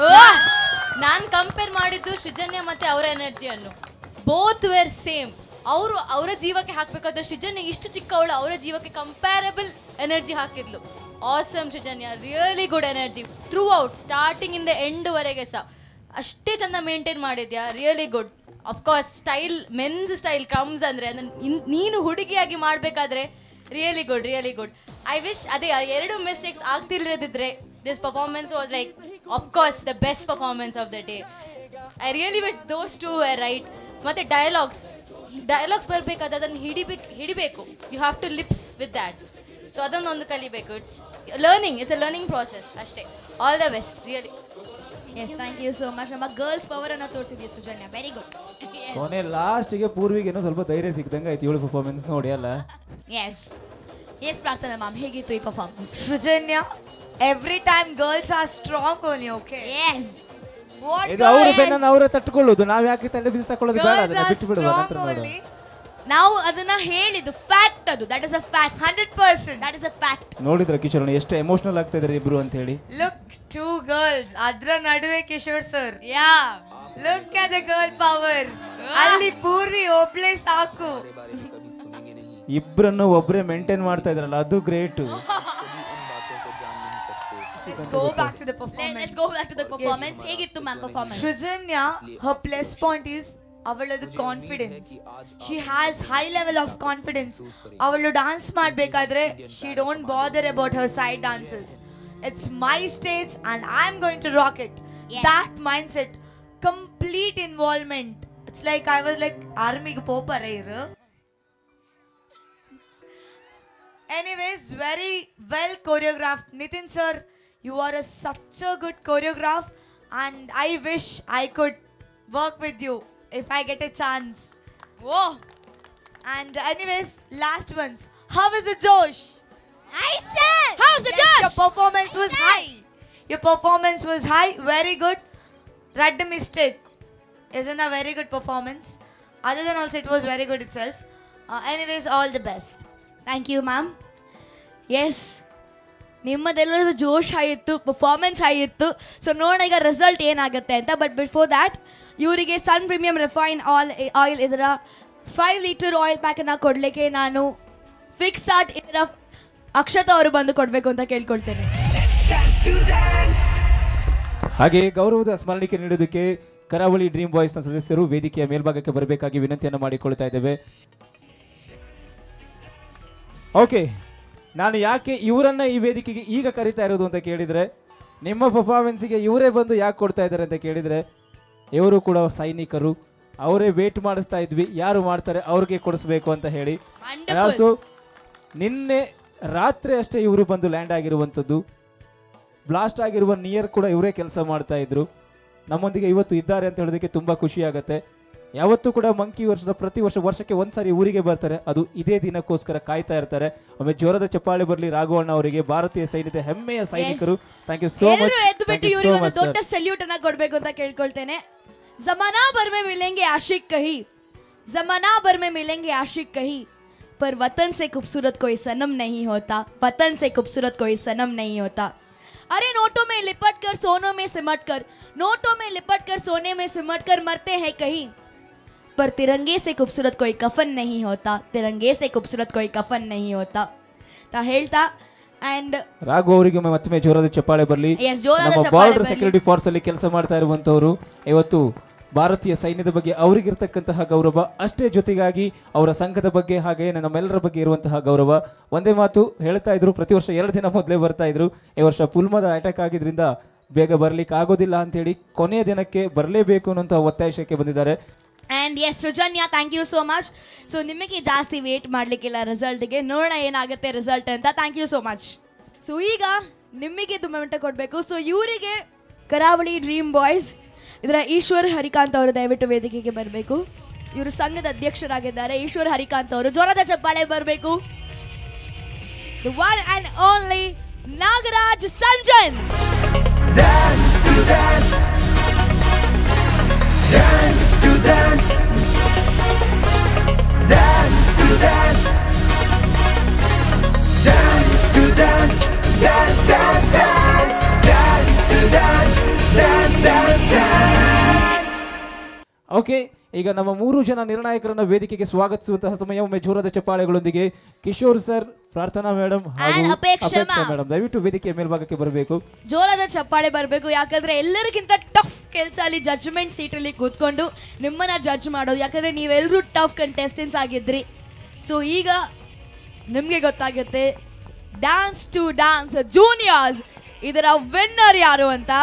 ನಾನು ಕಂಪೇರ್ ಮಾಡಿದ್ದು ಸೃಜನ್ಯ ಮತ್ತೆ ಅವರ ಎನರ್ಜಿಯನ್ನು ಬೋತ್ ವೇರ್ ಸೇಮ್ ಅವರು ಅವರ ಜೀವಕ್ಕೆ ಹಾಕ್ಬೇಕಾದ್ರೆ ಸೃಜನ್ಯ ಇಷ್ಟು ಚಿಕ್ಕವಳು ಅವರ ಜೀವಕ್ಕೆ ಕಂಪ್ಯಾರಬಲ್ ಎನರ್ಜಿ ಹಾಕಿದ್ಲು awesome Srujanya really good energy throughout starting ಇಂದ ಎಂಡ್ವರೆಗೆ ಸಹ ಅಷ್ಟೇ ಚಂದ ಮೇಂಟೈನ್ ಮಾಡಿದ್ಯಾ really good of course style men's style comes ಅಂದರೆ ಅದನ್ನು ನೀನು ಹುಡುಗಿಯಾಗಿ ಮಾಡಬೇಕಾದ್ರೆ really good really good I wish ಅದೇ ಆ ಎರಡು ಮಿಸ್ಟೇಕ್ಸ್ ಆಗ್ತಿಲ್ಲದಿದ್ರೆ this performance was like of course the best performance of the day I really wish those two right ಮತ್ತು ಡಯಲಾಗ್ಸ್ ಡಯಲಾಗ್ಸ್ ಬರಬೇಕಾದ್ರೆ ಅದನ್ನು ಹಿಡಿಬೇಕು ಹಿಡಿಬೇಕು you have to lips with that so ಅದನ್ನೊಂದು ಕಲಿಬೇಕು it's learning it's a learning process ಅಷ್ಟೇ all the best really yes thank you so much ನಮ್ಮ girls power ಅನ್ನ ತೋರಿಸಿದ್ವಿ ಸುಜನ್ಯ ವೆರಿ ಗುಡ್ ಕೊನೆ ಲಾಸ್ಟಿಗೆ ಪೂರ್ವಿಗೇನೋ ಸ್ವಲ್ಪ ಧೈರ್ಯ ಸಿಕ್ದಂಗೆ ಆಯ್ತು ಇವಳು ಪರ್ಫಾರ್ಮೆನ್ಸ್ ನೋಡಿ ಅಲ್ಲ ಎಸ್ ಎಸ್ ಪ್ರಾರ್ಥನಾ ಮ್ಯಾಮ್ ಹೇಗಿತ್ತು ಈ performance Srujanya every time girls are strong only okay yes ಇದು ಅವ್ರ ಬೆನ್ನನ್ನು ಅವರೇ ತಟ್ಕೊಳ್ಳೋದು ನಾವ್ ಯಾಕೆ ತಲೆ ಬಿಸಿ ತಕೊಳ್ಳೋದು ಬೇಡ ಅದನ್ನ ಬಿಟ್ಟು ಬಿಡುವ ನಂತರ ನೋಡುವ ನಾವು ಅದನ್ನ ಹೇಳಿದ್ದು ಫ್ಯಾಕ್ಟ್ ಅದು that is a fact hundred percent that is a fact ನೋಡಿದ್ರ ಕಿಶೋರ್ ಎಷ್ಟು ಎಮೋಷನಲ್ ಆಗ್ತಾ ಇದಾರೆ ಇಬ್ರು ಅಂತ ಹೇಳಿ ಲುಕ್ ಟೂ ಗರ್ಲ್ಸ್ ಅದ್ರ ನಡುವೆ Kishore sir yeah look at the girl power ಅಲ್ಲಿ ಪೂರ್ವಿ ಒಬ್ಳೆ ಸಾಕು ಇಬ್ರನ್ನು ಒಬ್ರೇ ಮೇಂಟೈನ್ ಮಾಡ್ತಾ ಇದ್ರಲ್ಲ ಅದು great Let's go back to the performance. Let's go back to the performance. ಹೇಗಿತ್ತು ma'am performance Srujanya her plus point is ಅವಳದು confidence she has high level of confidence ಅವಳು ಡಾನ್ಸ್ ಮಾಡಬೇಕಾದ್ರೆ she don't bother about her side dances it's my stage and I am going to rock it that mindset complete involvement it's like I was like ಆರ್ಮಿಗೆ ಪೋಪರ ಇರು Anyways, very well choreographed. Nitin sir, you are a, such a good choreograph, and I wish I could work with you if I get a chance. Whoa! And anyways, last ones. How is the Josh? Hi sir. How's the Josh? Your performance was high. Your performance was high. Very good. Right the mistake. Isn't a very good performance. Other than also, it was very good itself. Uh, anyways, all the best. Thank you ma'am yes ನಿಮ್ಮದೆಲ್ಲರದು ಜೋಶ್ ಆಯಿತು performance ಆಯಿತು so ನೋಡೋಣ ಈಗ result ಏನಾಗುತ್ತೆ ಅಂತ but before that ಇವರಿಗೆ Sun premium refine all oil ಇದರ ಫೈವ್ ಲೀಟರ್ ಆಯಿಲ್ ಪ್ಯಾಕನ್ನು ಕೊಡಲಿಕ್ಕೆ ನಾನು ಫಿಕ್ಸ್ ಆರ್ಟ್ ಇದರ ಅಕ್ಷತಾ ಅವರು ಬಂದು ಕೊಡಬೇಕು ಅಂತ ಕೇಳ್ಕೊಳ್ತೇನೆ ಹಾಗೆ ಗೌರವದ ಸ್ಮರಣಿಕೆ ನೀಡೋದಕ್ಕೆ ಕರಾವಳಿ ಡ್ರೀಮ್ ಬಾಯ್ಸ್ನ ಸದಸ್ಯರು ವೇದಿಕೆಯ ಮೇಲ್ಭಾಗಕ್ಕೆ ಬರಬೇಕಾಗಿ ವಿನಂತಿಯನ್ನು ಮಾಡಿಕೊಳ್ತಾ ಇದ್ದೇವೆ ಓಕೆ ನಾನು ಯಾಕೆ ಇವರನ್ನ ಈ ವೇದಿಕೆಗೆ ಈಗ ಕರಿತಾ ಇರೋದು ಅಂತ ಕೇಳಿದರೆ ನಿಮ್ಮ ಪರ್ಫಾರ್ಮೆನ್ಸಿಗೆ ಇವರೇ ಬಂದು ಯಾಕೆ ಕೊಡ್ತಾ ಇದ್ದಾರೆ ಅಂತ ಕೇಳಿದರೆ ಇವರು ಕೂಡ ಸೈನಿಕರು ಅವರೇ ವೇಟ್ ಮಾಡಿಸ್ತಾ ಇದ್ವಿ ಯಾರು ಮಾಡ್ತಾರೆ ಅವ್ರಿಗೆ ಕೊಡಿಸ್ಬೇಕು ಅಂತ ಹೇಳಿ ಸೊ ನಿನ್ನೆ ರಾತ್ರಿ ಅಷ್ಟೇ ಇವರು ಬಂದು ಲ್ಯಾಂಡ್ ಆಗಿರುವಂಥದ್ದು ಬ್ಲಾಸ್ಟ್ ಆಗಿರುವ ನಿಯರ್ ಕೂಡ ಇವರೇ ಕೆಲಸ ಮಾಡ್ತಾ ಇದ್ರು ನಮ್ಮೊಂದಿಗೆ ಇವತ್ತು ಇದ್ದಾರೆ ಅಂತ ಹೇಳೋದಕ್ಕೆ ತುಂಬ ಖುಷಿ ಆಗುತ್ತೆ ಯಾವತ್ತೂ ಕೂಡ ಮಂಕಿ ವರ್ಷದ ಪ್ರತಿ ವರ್ಷ ವರ್ಷಕ್ಕೆ ಒಂದ್ಸಾರಿ ಊರಿಗೆ ಬರ್ತಾರೆ ಅದು ಇದೇ ದಿನಕ್ಕೋಸ್ಕರ ಕಾಯ್ತಾ ಇರ್ತಾರೆ ಒಮ್ಮೆ ಜ್ವರದ ಚಪ್ಪಾಳೆ ಬರಲಿ ರಾಘವಣ್ಣ ಅವರಿಗೆ ಭಾರತೀಯ ಸೈನ್ಯದ ಹೆಮ್ಮೆಯ ಸೈನಿಕರು ಥ್ಯಾಂಕ್ ಯು ಸೋ ಮಚ್ ಎಲ್ಲರೂ ಎದ್ದು ಥ್ಯಾಂಕ್ ಬಿಟ್ಟು ಯು ಸೋ ಇವರಿಗೆ ಒಂದು ಮಚ್ ದೊಡ್ಡ ಸಲ್ಯೂಟ್ ಅನ್ನ ಕೊಡ್ಬೇಕು ಅಂತ ಕೇಳ್ಕೊಳ್ತೇನೆ ಜಮಾನಾ ಭರ್ में मिलेंगे आशिक कही जमाना भर में मिलेंगे आशिक कही पर वतन से खूबसूरत कोई सनम नहीं होता वतन से खूबसूरत कोई सनम नहीं होता अरे नोटों में लिपट कर सोनों में सिमट कर नोटों में लिपट कर सोने में सिमट कर मरते हैं कहीं पर तिरंगे से खूबसूरत कोई कफन नहीं होता तिरंगे से खूबसूरत कोई कफन नहीं होता ತಾ ಹೇಳ್ತಾ ಆ್ಯಂಡ್ ರಾಘು ಅವರಿಗೆ ಒಮ್ಮೆ ಮತ್ತೊಮ್ಮೆ ಜೋರಾದ ಚಪ್ಪಾಳೆ ಬರಲಿ Yes, ಜೋರಾದ ನಮ್ಮ ಚಪ್ಪಾಳೆ ಬಾರ್ಡರ್ ಬರ್ಲಿ. ಸೆಕ್ಯೂರಿಟಿ ಫೋರ್ಸ್ ಅಲ್ಲಿ ಕೆಲಸ ಮಾಡ್ತಾ ಇರುವಂತವರು ಇವತ್ತು ಭಾರತೀಯ ಸೈನ್ಯದ ಬಗ್ಗೆ ಅವರಿಗಿರ್ತಕ್ಕಂತಹ ಗೌರವ ಅಷ್ಟೇ ಜೊತೆಗಾಗಿ ಅವರ ಸಂಘದ ಬಗ್ಗೆ ಹಾಗೆ ನಮ್ಮೆಲ್ಲರ ಬಗ್ಗೆ ಇರುವಂತಹ ಗೌರವ ಒಂದೇ ಮಾತು ಹೇಳ್ತಾ ಇದ್ರು ಪ್ರತಿ ವರ್ಷ ಎರಡು ದಿನ ಮೊದಲೇ ಬರ್ತಾ ಇದ್ರು ಈ ವರ್ಷ ಪುಲ್ಮದ ಅಟ್ಯಾಕ್ ಆಗಿದ್ರಿಂದ ಬೇಗ ಬರ್ಲಿಕ್ಕೆ ಆಗೋದಿಲ್ಲ ಅಂತೇಳಿ ಕೊನೆಯ ದಿನಕ್ಕೆ ಬರಲೇಬೇಕು ಅನ್ನೋಂಥ ಒತ್ತಾಯಕ್ಕೆ ಬಂದಿದ್ದಾರೆ and yes Srujanya thank you so much so ನಿಮಗೆ ಜಾಸ್ತಿ ವೇಟ್ ಮಾಡಲಿಕ್ಕಿಲ್ಲ ರಿಸಲ್ಟ್ಗೆ ನೋಡೋಣ ಏನಾಗುತ್ತೆ ರಿಸಲ್ಟ್ ಅಂತ thank you so much so ಈಗ ನಿಮಗೆ ತುಂಬ ಮೆಂಟ ಕೊಡಬೇಕು ಸೊ ಇವರಿಗೆ ಕರಾವಳಿ ಡ್ರೀಮ್ ಬಾಯ್ಸ್ ಇದರ ಈಶ್ವರ್ ಹರಿಕಾಂತ್ ಅವರು ದಯವಿಟ್ಟು ವೇದಿಕೆಗೆ ಬರಬೇಕು ಇವರು ಸಂಘದ ಅಧ್ಯಕ್ಷರಾಗಿದ್ದಾರೆ ಈಶ್ವರ್ ಹರಿಕಾಂತ್ ಅವರು ಜ್ವರದ ಚಪ್ಪಾಳೆ ಬರಬೇಕು the one and only Nagaraj Sanjan Dance to dance. Dance to dance. Dance to dance. Dance to dance. Dance, dance, dance. Dance to dance. Dance, dance, dance. Okay ಈಗ ನಮ್ಮ ಮೂರು ಜನ ನಿರ್ಣಾಯಕರನ್ನ ವೇದಿಕೆಗೆ ಸ್ವಾಗತಿಸುವಂತಹ ಸಮಯ ಒಮ್ಮೆ ಜೋರದ ಚಪ್ಪಾಳೆಗಳೊಂದಿಗೆ ಕಿಶೋರ್ ಸರ್ ಪ್ರಾರ್ಥನಾ ಮೇಡಮ್ ಹಾಗೂ And Apeksha Apeksha ma'am. Madam ದಯವಿಟ್ಟು ವೇದಿಕೆಯ ಮೇಲ್ಭಾಗಕ್ಕೆ ಬರಬೇಕು ಜೋರಾದ ಚಪ್ಪಾಳೆ ಬರಬೇಕು ಯಾಕಂದ್ರೆ ಎಲ್ಲರಿಗಿಂತ ಟಫ್ ಕೆಲಸ ಅಲ್ಲಿ ಜಡ್ಜ್ಮೆಂಟ್ ಸೀಟಲ್ಲಿ ಕೂತ್ಕೊಂಡು ನಿಮ್ಮನ್ನ ಜಡ್ಜ್ ಮಾಡೋದು ಯಾಕಂದ್ರೆ ನೀವೆಲ್ಲರೂ ಟಫ್ ಕಂಟೆಸ್ಟೆಂಟ್ಸ್ ಆಗಿದ್ರಿ ಸೊ ಈಗ ನಿಮಗೆ ಗೊತ್ತಾಗುತ್ತೆ ಡ್ಯಾನ್ಸ್ ಟು ಡ್ಯಾನ್ಸ್ ಜೂನಿಯರ್ಸ್ ಇದರ ವಿನ್ನರ್ ಯಾರು ಅಂತ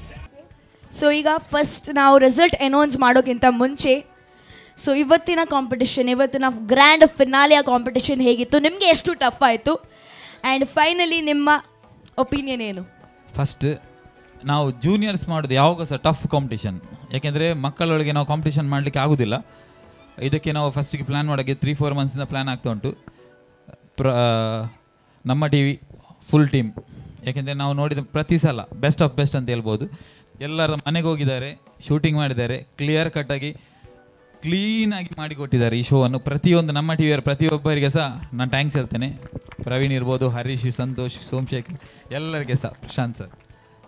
ಸೊ ಈಗ ಫಸ್ಟ್ ನಾವು ರಿಸಲ್ಟ್ ಅನೌನ್ಸ್ ಮಾಡೋಕ್ಕಿಂತ ಮುಂಚೆ ಸೊ ಇವತ್ತಿನ ಕಾಂಪಿಟಿಷನ್ ಇವತ್ತಿನ ಗ್ರ್ಯಾಂಡ್ ಫಿನಾಲಿಯ ಕಾಂಪಿಟಿಷನ್ ಹೇಗಿತ್ತು ನಿಮಗೆ ಎಷ್ಟು ಟಫ್ ಆಯಿತು ಆ್ಯಂಡ್ ಫೈನಲಿ ನಿಮ್ಮ ಒಪಿನಿಯನ್ ಏನು ಫಸ್ಟ್ ನಾವು ಜೂನಿಯರ್ಸ್ ಮಾಡೋದು ಯಾವಾಗ ಸಹ ಟಫ್ ಕಾಂಪಿಟಿಷನ್ ಯಾಕೆಂದರೆ ಮಕ್ಕಳೊಳಗೆ ನಾವು ಕಾಂಪಿಟಿಷನ್ ಮಾಡಲಿಕ್ಕೆ ಆಗೋದಿಲ್ಲ ಇದಕ್ಕೆ ನಾವು ಫಸ್ಟಿಗೆ ಪ್ಲ್ಯಾನ್ ಮಾಡೋಕ್ಕೆ ತ್ರೀ ಫೋರ್ ಮಂತ್ಸಿಂದ ಪ್ಲ್ಯಾನ್ ಆಗ್ತಾ ಉಂಟು ಪ್ರ ನಮ್ಮ ಟಿ ವಿ ಫುಲ್ ಟೀಮ್ ಯಾಕೆಂದರೆ ನಾವು ನೋಡಿದ ಪ್ರತಿ ಸಲ ಬೆಸ್ಟ್ ಆಫ್ ಬೆಸ್ಟ್ ಅಂತ ಹೇಳ್ಬೋದು ಎಲ್ಲರ ಮನೆಗೆ ಹೋಗಿದ್ದಾರೆ ಶೂಟಿಂಗ್ ಮಾಡಿದ್ದಾರೆ ಕ್ಲಿಯರ್ ಕಟ್ಟಾಗಿ ಕ್ಲೀನಾಗಿ ಮಾಡಿಕೊಟ್ಟಿದ್ದಾರೆ ಈ ಶೋವನ್ನು ಪ್ರತಿಯೊಂದು ನಮ್ಮ ಟಿ ವಿಯರ ಪ್ರತಿಯೊಬ್ಬರಿಗೆ ಸಹ ನಾನು ಥ್ಯಾಂಕ್ಸ್ ಹೇಳ್ತೇನೆ ಪ್ರವೀಣ್ ಇರ್ಬೋದು ಹರೀಶ್ ಸಂತೋಷ್ ಸೋಮಶೇಖರ್ ಎಲ್ಲರಿಗೆ ಸಹ ಪ್ರಶಾಂತ್ ಸರ್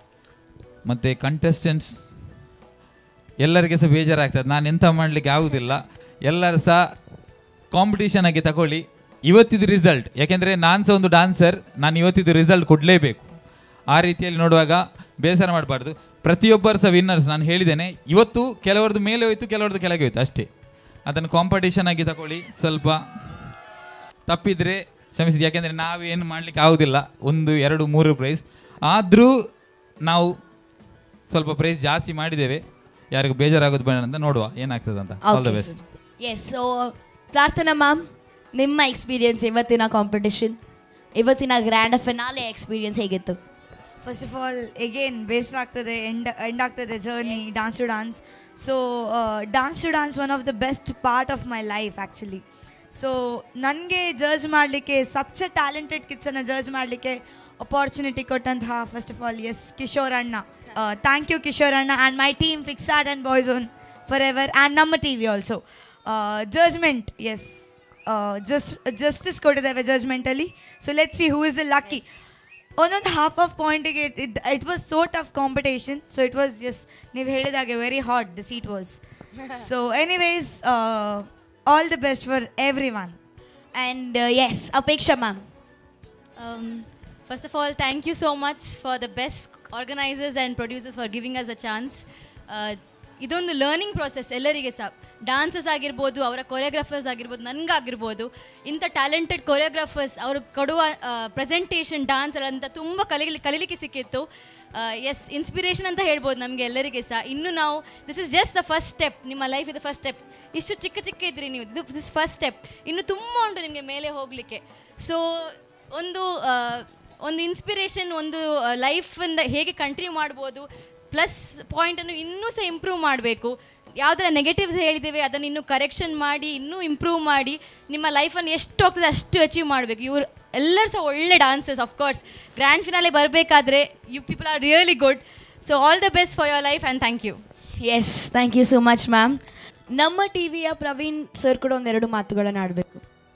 ಮತ್ತು ಕಂಟೆಸ್ಟೆಂಟ್ಸ್ ಎಲ್ಲರಿಗೆ ಸಹ ಬೇಜಾರಾಗ್ತದೆ ನಾನು ಎಂತ ಮಾಡಲಿಕ್ಕೆ ಆಗುವುದಿಲ್ಲ ಎಲ್ಲರೂ ಸಹ ಕಾಂಪಿಟೇಷನ್ ಆಗಿ ತಗೊಳ್ಳಿ ಇವತ್ತಿದ್ದು ರಿಸಲ್ಟ್ ಯಾಕೆಂದರೆ ನಾನು ಸಹ ಒಂದು ಡಾನ್ಸರ್ ನಾನು ಇವತ್ತಿದ್ದು ರಿಸಲ್ಟ್ ಕೊಡಲೇಬೇಕು ಆ ರೀತಿಯಲ್ಲಿ ನೋಡುವಾಗ ಬೇಸರ ಮಾಡಬಾರ್ದು ಪ್ರತಿಯೊಬ್ಬರು ಸಹ ವಿನ್ನರ್ಸ್ ನಾನು ಹೇಳಿದ್ದೇನೆ ಇವತ್ತು ಕೆಲವರದ್ದು ಮೇಲೆ ಹೋಯ್ತು ಕೆಲವರದ್ದು ಕೆಳಗೆ ಹೋಯ್ತು ಅಷ್ಟೇ ಅದನ್ನು ಕಾಂಪಿಟೇಷನ್ ಆಗಿ ತಗೊಳ್ಳಿ ಸ್ವಲ್ಪ ತಪ್ಪಿದರೆ ಕ್ಷಮಿಸಿದ ಯಾಕೆಂದರೆ ನಾವೇನು ಮಾಡಲಿಕ್ಕೆ ಆಗೋದಿಲ್ಲ ಒಂದು ಎರಡು ಮೂರು ಪ್ರೈಸ್ ಆದರೂ ನಾವು ಸ್ವಲ್ಪ ಪ್ರೈಸ್ ಜಾಸ್ತಿ ಮಾಡಿದ್ದೇವೆ ಯಾರಿಗೂ ಬೇಜಾರಾಗೋದು ಬೇಡ ಅಂತ ನೋಡುವ ಏನಾಗ್ತದೆ ಅಂತ all the best yes so Prarthana ma'am ನಿಮ್ಮ ಎಕ್ಸ್ಪೀರಿಯನ್ಸ್ ಇವತ್ತಿನ ಕಾಂಪಿಟಿಷನ್ ಇವತ್ತಿನ ಗ್ರ್ಯಾಂಡ್ ಫಿನಾಲೆ ಎಕ್ಸ್ಪೀರಿಯನ್ಸ್ ಹೇಗಿತ್ತು ಫಸ್ಟ್ ಆಫ್ ಆಲ್ ಎಗೇನ್ ಬೇಸರ ಆಗ್ತದೆ ಎಂಡ್ ಎಂಡ್ ಆಗ್ತದೆ journey dance to dance so dance to dance one of the best part of my life actually so ನನಗೆ judge ಮಾಡಲಿಕ್ಕೆ such talented ಕಿಡ್ಸನ್ನು judge ಮಾಡಲಿಕ್ಕೆ opportunity ಕೊಟ್ಟಂತಹ first of all yes Kishore ಅಣ್ಣ thank you Kishore ಅಣ್ಣ and my team fix art and boys own forever and ನಮ್ಮ T V also judgement yes just justice ಕೊಟ್ಟಿದ್ದೇವೆ ಜಡ್ಜ್ಮೆಂಟಲ್ಲಿ so let see who is the lucky ಒಂದೊಂದು half of ಪಾಯಿಂಟಿಗೆ it was so tough competition so it was just ನೀವು ಹೇಳಿದಾಗೆ very hot the seat was so anyways all the best for everyone and yes Apeksha ma'am Um, first of all, thank you so much for the best organizers and producers for giving us a chance. Uh, ಇದೊಂದು learning process ಎಲ್ಲರಿಗೆ ಸಹ dances ಆಗಿರ್ಬೋದು ಅವರ choreographers ಆಗಿರ್ಬೋದು ನನಗಾಗಿರ್ಬೋದು ಇಂಥ talented choreographers ಅವರು ಕೊಡುವ presentation dance ಅಂತ ತುಂಬ ಕಲಿ ಕಲೀಲಿಕ್ಕೆ ಸಿಕ್ಕಿತ್ತು ಎಸ್ ಇನ್ಸ್ಪಿರೇಷನ್ ಅಂತ ಹೇಳ್ಬೋದು ನಮಗೆ ಎಲ್ಲರಿಗೆ ಸಹ ಇನ್ನು ನಾವು this is just the first step ನಿಮ್ಮ ಲೈಫ್ ಇದು ಫಸ್ಟ್ ಸ್ಟೆಪ್ ಇಷ್ಟು ಚಿಕ್ಕ ಚಿಕ್ಕ ಇದ್ರಿ ನೀವು ಇದು ದಿಸ್ ಫಸ್ಟ್ ಸ್ಟೆಪ್ ಇನ್ನು ತುಂಬ ಉಂಟು ನಿಮಗೆ ಮೇಲೆ ಹೋಗಲಿಕ್ಕೆ ಸೊ ಒಂದು ಆ, ಒಂದು ಇನ್ಸ್ಪಿರೇಷನ್ ಒಂದು ಲೈಫಿಂದ ಹೇಗೆ ಕಂಟಿನ್ಯೂ ಮಾಡ್ಬೋದು ಪ್ಲಸ್ ಪಾಯಿಂಟನ್ನು ಇನ್ನೂ ಸಹ ಇಂಪ್ರೂವ್ ಮಾಡಬೇಕು ಯಾವುದರ ನೆಗೆಟಿವ್ಸ್ ಹೇಳಿದ್ದೇವೆ ಅದನ್ನು ಇನ್ನೂ ಕರೆಕ್ಷನ್ ಮಾಡಿ ಇನ್ನೂ ಇಂಪ್ರೂವ್ ಮಾಡಿ ನಿಮ್ಮ ಲೈಫನ್ನು ಎಷ್ಟು ಹೋಗ್ತದೆ ಅಷ್ಟು ಅಚೀವ್ ಮಾಡಬೇಕು ಇವರು ಎಲ್ಲರೂ ಸಹ ಒಳ್ಳೆ ಡಾನ್ಸರ್ಸ್ ಕೋರ್ಸ್ ಗ್ರ್ಯಾಂಡ್ ಫಿನಾಲೆ ಬರಬೇಕಾದ್ರೆ you people are really good so all the best for your life and thank you yes thank you so much ma'am ನಮ್ಮ ಟಿವಿಯ ಪ್ರವೀಣ್ ಸರ್ ಕೂಡ ಒಂದೆರಡು ಮಾತುಗಳನ್ನು ಆಡಬೇಕು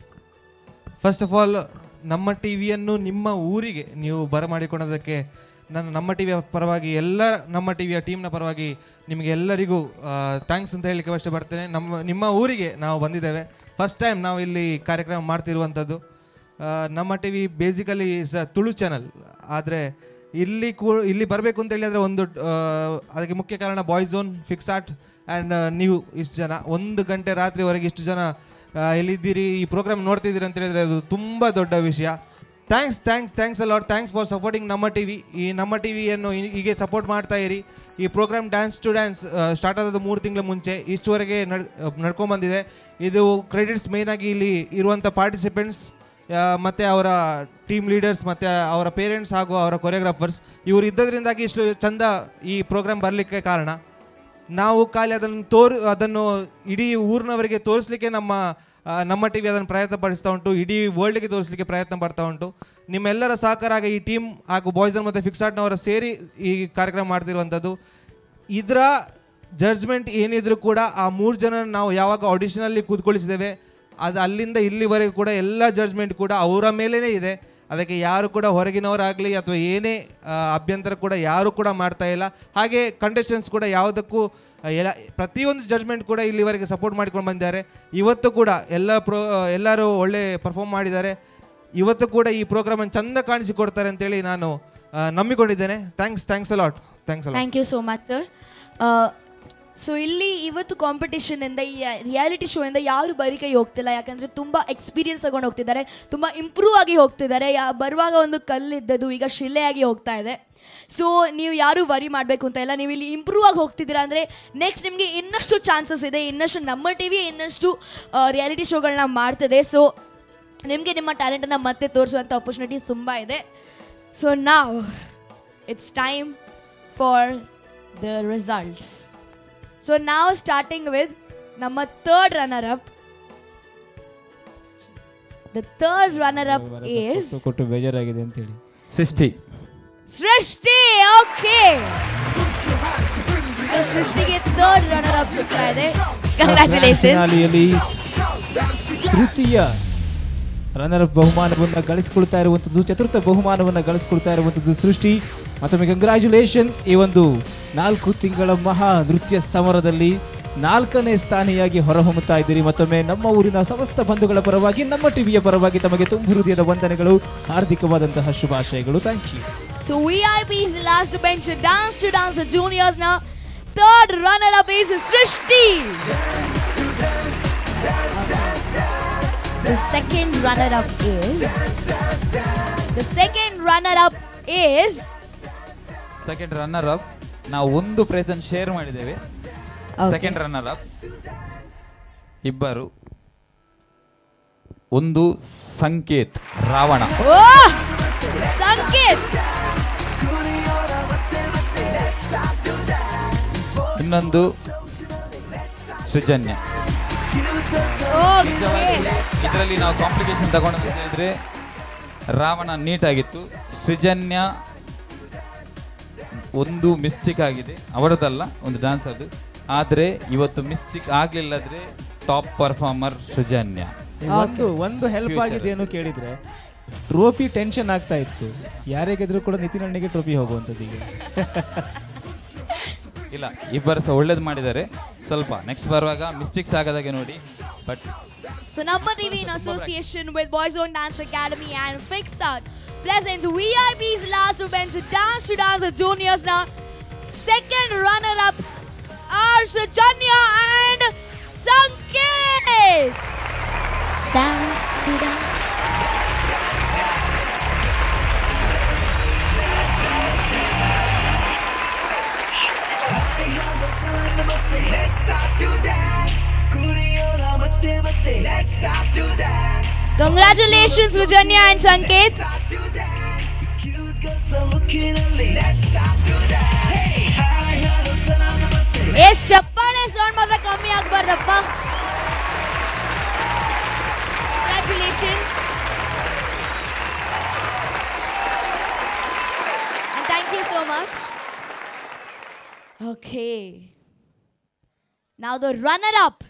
ಫಸ್ಟ್ ಆಫ್ ಆಲ್ ನಮ್ಮ ಟಿವಿಯನ್ನು ನಿಮ್ಮ ಊರಿಗೆ ನೀವು ಬರಮಾಡಿಕೊಳ್ಳೋದಕ್ಕೆ ನಾನು ನಮ್ಮ ಟಿವಿಯ ಪರವಾಗಿ ಎಲ್ಲ ನಮ್ಮ ಟಿವಿಯ ಟೀಮ್ನ ಪರವಾಗಿ ನಿಮಗೆ ಎಲ್ಲರಿಗೂ ಥ್ಯಾಂಕ್ಸ್ ಅಂತ ಹೇಳಲಿಕ್ಕೆ ಇಷ್ಟಪಡ್ತೇನೆ ನಮ್ಮ ನಿಮ್ಮ ಊರಿಗೆ ನಾವು ಬಂದಿದ್ದೇವೆ ಫಸ್ಟ್ ಟೈಮ್ ನಾವು ಇಲ್ಲಿ ಕಾರ್ಯಕ್ರಮ ಮಾಡ್ತಿರುವಂಥದ್ದು ಆ, ನಮ್ಮ ಟಿ ವಿ ಬೇಸಿಕಲಿ ಸ ತುಳು ಚಾನಲ್ ಆದರೆ ಇಲ್ಲಿ ಕೂ ಇಲ್ಲಿ ಬರಬೇಕು ಅಂತ ಹೇಳಿದ್ರೆ ಒಂದು ಆ, ಅದಕ್ಕೆ ಮುಖ್ಯ ಕಾರಣ boys zone fix art and ನೀವು ಇಷ್ಟು ಜನ ಒಂದು ಗಂಟೆ ರಾತ್ರಿವರೆಗೆ ಇಷ್ಟು ಜನ ಆ, ಎಲ್ಲಿದ್ದೀರಿ ಈ ಪ್ರೋಗ್ರಾಮ್ ನೋಡ್ತಿದ್ದೀರಿ ಅಂತ ಹೇಳಿದ್ರೆ ಅದು ತುಂಬ ದೊಡ್ಡ ವಿಷಯ thanks thanks thanks a lot thanks for supporting ನಮ್ಮ ಟಿ ವಿ ಈ ನಮ್ಮ ಟಿ ವಿಯನ್ನು ಹೀಗೆ ಸಪೋರ್ಟ್ ಮಾಡ್ತಾ ಇರಿ ಈ programme dance to dance start ಆದದ್ದು ಮೂರು ತಿಂಗಳ ಮುಂಚೆ ಇಷ್ಟುವರೆಗೆ ನಡ್ ನಡ್ಕೊಂಬಂದಿದೆ ಇದು ಕ್ರೆಡಿಟ್ಸ್ ಮೇಯ್ನಾಗಿ ಇಲ್ಲಿ ಇರುವಂಥ ಪಾರ್ಟಿಸಿಪೆಂಟ್ಸ್ ಮತ್ತು ಅವರ ಟೀಮ್ ಲೀಡರ್ಸ್ ಮತ್ತು ಅವರ ಪೇರೆಂಟ್ಸ್ ಹಾಗೂ ಅವರ ಕೊರಿಯೋಗ್ರಾಫರ್ಸ್ ಇವರು ಇದ್ದದ್ರಿಂದಾಗಿ ಇಷ್ಟು ಚಂದ ಈ ಪ್ರೋಗ್ರಾಮ್ ಬರಲಿಕ್ಕೆ ಕಾರಣ ನಾವು ಖಾಲಿ ಅದನ್ನು ತೋರು ಅದನ್ನು ಇಡೀ ಊರಿನವರಿಗೆ ತೋರಿಸ್ಲಿಕ್ಕೆ ನಮ್ಮ ಆ, ನಮ್ಮ ಟಿ ವಿ ಅದನ್ನು ಪ್ರಯತ್ನ ಪಡಿಸ್ತಾ ಉಂಟು ಇಡೀ ವರ್ಲ್ಡ್ಗೆ ತೋರಿಸಲಿಕ್ಕೆ ಪ್ರಯತ್ನ ಪಡ್ತಾ ಉಂಟು ನಿಮ್ಮೆಲ್ಲರ ಸಹಕಾರ ಆಗಿ ಈ ಟೀಮ್ ಹಾಗೂ ಬಾಯ್ಸನ್ ಮತ್ತು ಫಿಕ್ಸಾರ್ಟ್ನವರ ಸೇರಿ ಈ ಕಾರ್ಯಕ್ರಮ ಮಾಡ್ತಿರುವಂಥದ್ದು ಇದರ ಜಡ್ಜ್ಮೆಂಟ್ ಏನಿದ್ರು ಕೂಡ ಆ ಮೂರು ಜನ ನಾವು ಯಾವಾಗ ಆಡಿಷನಲ್ಲಿ ಕೂತ್ಕೊಳಿಸಿದ್ದೇವೆ ಅದು ಅಲ್ಲಿಂದ ಇಲ್ಲಿವರೆಗೂ ಕೂಡ ಎಲ್ಲ ಜಡ್ಜ್ಮೆಂಟ್ ಕೂಡ ಅವರ ಮೇಲೇ ಇದೆ ಅದಕ್ಕೆ ಯಾರು ಕೂಡ ಹೊರಗಿನವರಾಗಲಿ ಅಥವಾ ಏನೇ ಆ, ಅಭ್ಯಂತರ ಕೂಡ ಯಾರು ಕೂಡ ಮಾಡ್ತಾ ಇಲ್ಲ ಹಾಗೆ ಕಂಟೆಸ್ಟೆಂಟ್ಸ್ ಕೂಡ ಯಾವುದಕ್ಕೂ ಆ, ಎಲ್ಲ ಪ್ರತಿಯೊಂದು ಜಡ್ಜ್ಮೆಂಟ್ ಕೂಡ ಇಲ್ಲಿವರೆಗೆ ಸಪೋರ್ಟ್ ಮಾಡ್ಕೊಂಡು ಬಂದಿದ್ದಾರೆ ಇವತ್ತು ಕೂಡ ಎಲ್ಲ ಪ್ರೋ ಎಲ್ಲರೂ ಒಳ್ಳೆ ಪರ್ಫಾರ್ಮ್ ಮಾಡಿದ್ದಾರೆ ಇವತ್ತು ಕೂಡ ಈ ಪ್ರೋಗ್ರಾಮನ್ನು ಚಂದ ಕಾಣಿಸಿಕೊಡ್ತಾರೆ ಅಂತೇಳಿ ನಾನು ಆ, ನಂಬಿಕೊಂಡಿದ್ದೇನೆ thanks thanks a lot thanks a lot thank you so much sir so ಇಲ್ಲಿ ಇವತ್ತು ಕಾಂಪಿಟೇಷನಿಂದ ಈ ರಿಯಾಲಿಟಿ ಶೋ ಇಂದ ಯಾರು ಬರೀ ಕೈ ಹೋಗ್ತಿಲ್ಲ ಯಾಕಂದರೆ ತುಂಬ ಎಕ್ಸ್ಪೀರಿಯನ್ಸ್ ತಗೊಂಡು ಹೋಗ್ತಿದ್ದಾರೆ ತುಂಬ ಇಂಪ್ರೂವ್ ಆಗಿ ಹೋಗ್ತಿದ್ದಾರೆ ಯಾ ಬರುವಾಗ ಒಂದು ಕಲ್ಲಿದ್ದದ್ದು ಈಗ ಶಿಲೆಯಾಗಿ ಹೋಗ್ತಾ ಇದೆ ಸೊ ನೀವು ಯಾರು ವರಿ ಮಾಡಬೇಕು ಅಂತ ಇಲ್ಲ ನೀವು ಇಲ್ಲಿ ಇಂಪ್ರೂವ್ ಆಗಿ ಹೋಗ್ತಿದ್ದೀರಾ ಅಂದರೆ ನೆಕ್ಸ್ಟ್ ನಿಮಗೆ ಇನ್ನಷ್ಟು ಚಾನ್ಸಸ್ ಇದೆ ಇನ್ನಷ್ಟು ನಮ್ಮ ಟಿ ವಿ ಇನ್ನಷ್ಟು ರಿಯಾಲಿಟಿ ಶೋಗಳನ್ನ ಮಾಡ್ತಿದೆ ಸೊ ನಿಮಗೆ ನಿಮ್ಮ ಟ್ಯಾಲೆಂಟನ್ನು ಮತ್ತೆ ತೋರಿಸುವಂಥ ಆಪರ್ಚುನಿಟೀಸ್ ತುಂಬ ಇದೆ ಸೊ ನಾವು it's time for the results so ನಾವು ಸ್ಟಾರ್ಟಿಂಗ್ ವಿತ್ ನಮ್ಮ third runner up the third runner up is ಕೊಟ್ಟು ಕೊಟ್ಟು ಬೇಜಾರಾಗಿದೆ ಅಂತೇಳಿ ಸೃಷ್ಟಿ ಸೃಷ್ಟಿ ಓಕೆ ಸೃಷ್ಟಿಗೆ ಥರ್ಡ್ ರನ್ನರ್ ಅಪ್ ಸಿಗ್ತಾ ಇದೆ ಕಂಗ್ರ್ಯಾಚುಲೇಷನ್ ಫಿನಾಲಿಯಲ್ಲಿ ತೃತೀಯ ರನ್ನರ್ ಅಪ್ ಬಹುಮಾನವನ್ನು ಗಳಿಸಿಕೊಳ್ತಾ ಇರುವಂಥದ್ದು ಚತುರ್ಥ ಬಹುಮಾನವನ್ನು ಗಳಿಸಿಕೊಳ್ತಾ ಇರುವಂಥದ್ದು ಸೃಷ್ಟಿ ಮತ್ತೊಮ್ಮೆ ಕಂಗ್ರ್ಯಾಚುಲೇಷನ್ ಈ ಒಂದು ನಾಲ್ಕು ತಿಂಗಳ ಮಹಾ ನೃತ್ಯ ಸಮರದಲ್ಲಿ ನಾಲ್ಕನೇ ಸ್ಥಾನಿಯಾಗಿ ಹೊರಹೊಮ್ಮುತ್ತಾ ಇದ್ದೀರಿ ಮತ್ತೊಮ್ಮೆ ನಮ್ಮ ಊರಿನ ಸಮಸ್ತ ಬಂಧುಗಳ ಪರವಾಗಿ ನಮ್ಮ ಟಿವಿಯ ಪರವಾಗಿ ತಮಗೆ ತುಂಬ ಹೃದಯದ ವಂದನೆಗಳು ಹಾರ್ದಿಕವಾದಂತಹ ಶುಭಾಶಯಗಳು thank you So VIP's last bench dance to dance juniors now. Third runner up is Srishti. The second runner up is the second runner up is second runner up ನಾವು ಒಂದು ಪ್ರೈಸ್ ಅನ್ನು ಶೇರ್ ಮಾಡಿದ್ದೇವೆ Okay. Second runner up ಇಬ್ಬರು ಒಂದು ಸಂಕೇತ್ Ravana oh Sanket. ಇನ್ನೊಂದು ಸೃಜನ್ಯ Okay. ಇದರಲ್ಲಿ ನಾವು complication ತಗೊಂಡು ಅಂತ ಹೇಳಿದ್ರೆ ರಾವಣ ನೀಟ್ ಆಗಿತ್ತು ಸೃಜನ್ಯ ಒಂದು ಮಿಸ್ಟೇಕ್ ಆಗಿದೆ ಅವರದಲ್ಲ ಒಂದು ಡ್ಯಾನ್ಸ್ ಅದು ಆದರೆ ಇವತ್ತು ಮಿಸ್ಟೇಕ್ ಆಗ್ಲಿಲ್ಲದ್ರೆ ಟಾಪ್ ಪರ್ಫಾರ್ಮರ್ ಸೃಜನ್ಯ ಒಂದು ಒಂದು ಹೆಲ್ಪ್ ಆಗಿದೆ ಏನು ಕೇಳಿದ್ರೆ ಟ್ರೋಫಿ ಟೆನ್ಷನ್ ಆಗ್ತಾ ಇತ್ತು ಯಾರೇ ಗೆದ್ರು ಕೂಡ ನಿತಿನ್ ಅಣ್ಣಗೆ ಟ್ರೋಫಿ ಹೋಗುವಂಥದ್ದು ಈಗ ಇಲ್ಲ ಇಬ್ಬರು ಸಹ ಒಳ್ಳೇದು ಮಾಡಿದ್ದಾರೆ ಸ್ವಲ್ಪ ನೆಕ್ಸ್ಟ್ ಬರುವಾಗ ಮಿಸ್ಟೇಕ್ಸ್ ಆಗದಾಗೆ ನೋಡಿ but So Number TV in association with Boys Own Dance Academy and Fix Art presents VIP's Last Bench Dance to Dance Juniors now. Second runner-ups are Sajanya and Sanket. Dance to dance. Let's start to dance. ಕುಣಿಯೋಣ ಮತ್ತೆ ಮತ್ತೆ. Let's start to dance. Congratulations, Sajanya and Sanket. Cute girls are looking at me. Let's start to dance. Hey, hi, hello, salam, namaste. Yes ಚಪ್ಪಾಳೆ sound ಮಾತ್ರ ಕಮ್ಮಿ ಆಗ್ಬಾರ್ದಪ್ಪ congratulations thank you so much okay ನಾವು the runner up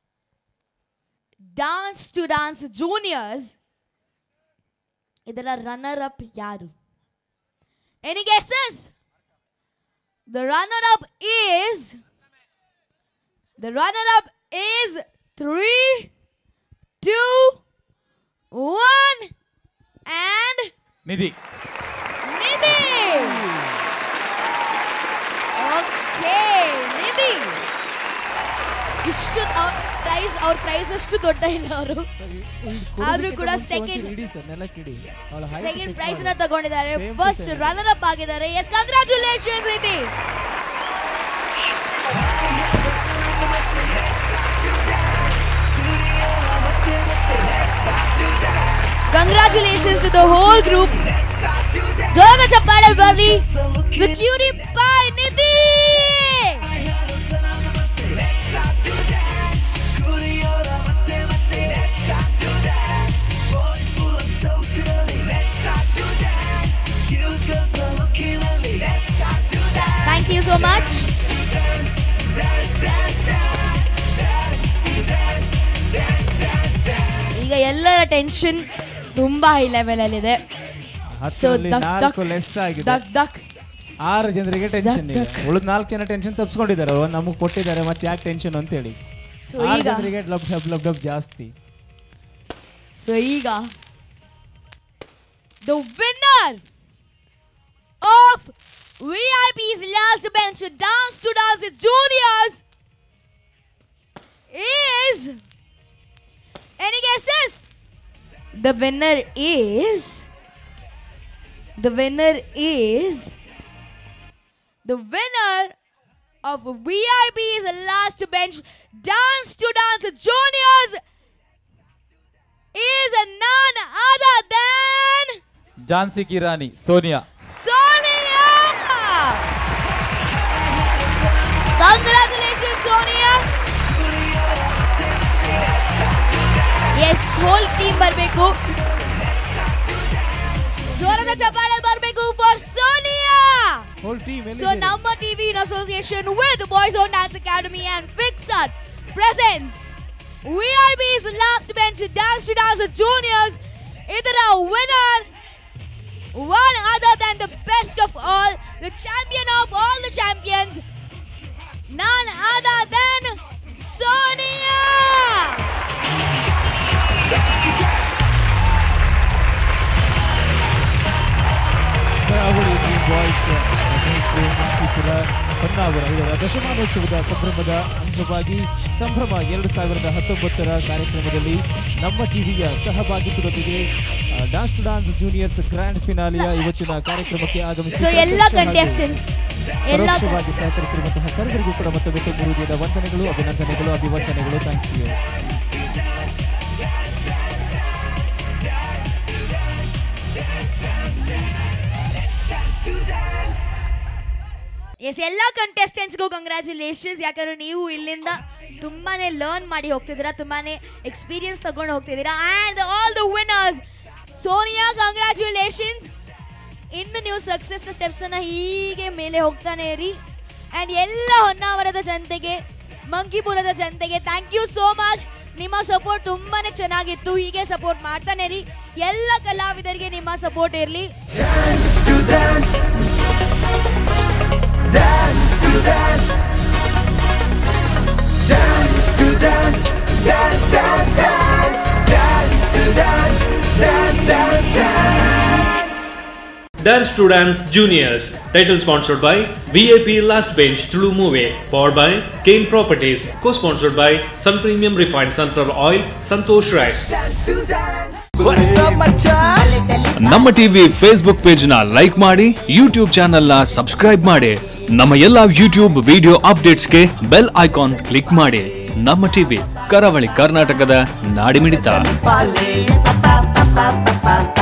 dance to dance juniors ಇದರ runner up ಯಾರು any guesses The runner up is. The runner up is three, two, one, and Nidhi Nidhi. Okay, Nidhi. ಇಷ್ಟು prize ಅವ್ರ prize ಅಷ್ಟು ದೊಡ್ಡ ಇಲ್ಲ ಅವರು ಆದ್ರೂ ಕೂಡ ಸೆಕೆಂಡ್ ಇಡಿ ಸರ್ ನೆಲಕ್ಕಿಡಿ ಅವಳ ಸೆಕೆಂಡ್ ಪ್ರೈಸ್ ನ ತಗೊಂಡಿದ್ದಾರೆ ಫಸ್ಟ್ ರನ್ನರ್ ಅಪ್ ಆಗಿದ್ದಾರೆ ಎಸ್ ಕಂಗ್ರಾಚುಲೇಷನ್ ರೀತಿ congratulations to the whole group ಜೋರದ ಚಪ್ಪಾಳೆ ಬರ್ಲಿ ವಿತ್ ಕ್ಯೂರಿ by Nidhi Let's start to dance. ಕುಣಿಯೋಣ ಮತ್ತೆ ಮತ್ತೆ. Let's start to dance. Boys full of socially. Let's start to dance. Cute girls are looking at me. Let's start to dance. Thank you so much Dance, dance, dance, dance, dance, dance, dance, dance, dance. ಈಗ ಎಲ್ಲರ tension ತುಂಬಾ high level ಅಲ್ಲಿ ಇದೆ so ಹತ್ತರಲ್ಲಿ ದಕ್ ದಕ್ ನಾಲ್ಕು less ಆಗಿದೆ ದಕ್ ದಕ್ ಆರು ಜನರಿಗೆ ಟೆನ್ಷನ್ ಇದೆ ಉಳಿದ ನಾಲ್ಕು ಜನ ಟೆನ್ಷನ್ ತಪ್ಪಿಸ್ಕೊಂಡಿದ್ದಾರೆ ಅವ್ರು ನಮಗೆ ಕೊಟ್ಟಿದ್ದಾರೆ ಮತ್ತೆ ಯಾಕೆ ಟೆನ್ಷನ್ ಅಂತೇಳಿ So ಆರು ಈಗ- ಜನರಿಗೆ ಲಬ್ ಡಬ್ ಲಬ್ ಡಬ್ ಜಾಸ್ತಿ ಸೊ ಈಗ the winner of VIP's last bench dance to dance juniors is any guesses? The winner is the winner is the winner of VIP's last bench dance to dance juniors is none other than Jhansi ki Rani Sonia Sonia! Congratulations, Sonia! Yes whole team ಬರಬೇಕು ಜೋರದ ಚಪ್ಪಾಳೆ ಬರಬೇಕು for Sonia whole team so ನಮ್ಮ TV in association with boys on dance academy and fixer presence VIB's last bench dance to dance juniors ಇದರ winner one other than the best of all, the champion of all the champions, none other than Sonia. Karavali boys Manipura Honnavar ಇದರ ದಶಮಾನೋತ್ಸವದ ಸಂಭ್ರಮದ ಅಂಗವಾಗಿ ಸಂಭ್ರಮ ಎರಡು ಸಾವಿರದ ಹತ್ತೊಂಬತ್ತರ ಕಾರ್ಯಕ್ರಮದಲ್ಲಿ ನಮ್ಮ ಟಿವಿಯ ಸಹಭಾಗಿತ್ವದೊಂದಿಗೆ dance to dance juniors grand ಫಿನಾಲಿಯ ಇವತ್ತಿನ ಕಾರ್ಯಕ್ರಮಕ್ಕೆ ಆಗಮಿಸಿ So ಎಲ್ಲ contestants, ಎಲ್ಲ ಪರೋಕ್ಷವಾಗಿ ಸಹಕರಿಸಿರುವಂತಹ ಸರ್ವರಿಗೂ ಕೂಡ ಮತ್ತೊಮ್ಮೆ ತುಂಬ ಹೃದಯದ ವಂದನೆಗಳು ಅಭಿನಂದನೆಗಳು ಅಭಿವಂದನೆಗಳು ಥ್ಯಾಂಕ್ ಯು ಎಸ್ ಎಲ್ಲ ಕಂಟೆಸ್ಟೆಂಟ್ಸ್ಗೂ ಕಂಗ್ರ್ಯಾಚುಲೇಷನ್ಸ್ ಯಾಕಂದ್ರೆ ನೀವು ಇಲ್ಲಿಂದ ತುಂಬಾನೇ ಲರ್ನ್ ಮಾಡಿ ಹೋಗ್ತಿದ್ದೀರಾ ತುಂಬಾನೇ ಎಕ್ಸ್ಪೀರಿಯನ್ಸ್ ತಗೊಂಡು ಹೋಗ್ತಿದ್ದೀರಾ and all the winners Sonia congratulations ಇನ್ನು ನೀವು ಸಕ್ಸಸ್ ಸ್ಟೆಪ್ಸನ್ನು ಹೀಗೆ ಮೇಲೆ ಹೋಗ್ತಾನೆ ಇರಿ ಆ್ಯಂಡ್ ಎಲ್ಲ ಹೊನ್ನಾವರದ ಜನತೆಗೆ ಮಂಕಿಪುರದ ಜನತೆಗೆ ಥ್ಯಾಂಕ್ ಯು ಸೋ ಮಚ್ ನಿಮ್ಮ ಸಪೋರ್ಟ್ ತುಂಬಾನೇ ಚೆನ್ನಾಗಿತ್ತು ಹೀಗೆ ಸಪೋರ್ಟ್ ಮಾಡ್ತಾನೆ ಇರಿ ಎಲ್ಲ ಕಲಾವಿದರಿಗೆ ನಿಮ್ಮ ಸಪೋರ್ಟ್ ಇರಲಿ to dance. Dance to dance. Dance to dance. Dance, dance, dance. Dance to dance. Dance, dance, dance. Dance to Dance Juniors. Title sponsored by VIP Last Bench Tulu Movie. Powered by Kane Properties. Co-sponsored by Sun Premium Refined Sunflower Oil, Santosh Rice. ನಮ್ಮ TV Facebook page ನ like ಮಾಡಿ YouTube channel ನ subscribe ಮಾಡಿ ನಮ್ಮ ಎಲ್ಲ YouTube video ಅಪ್ಡೇಟ್ಸ್ಗೆ bell icon click ಮಾಡಿ ನಮ್ಮ ಟಿವಿ ಕರಾವಳಿ ಕರ್ನಾಟಕದ ನಾಡಿಮಿಡಿತ Pale, pa, pa, pa, pa, pa, pa.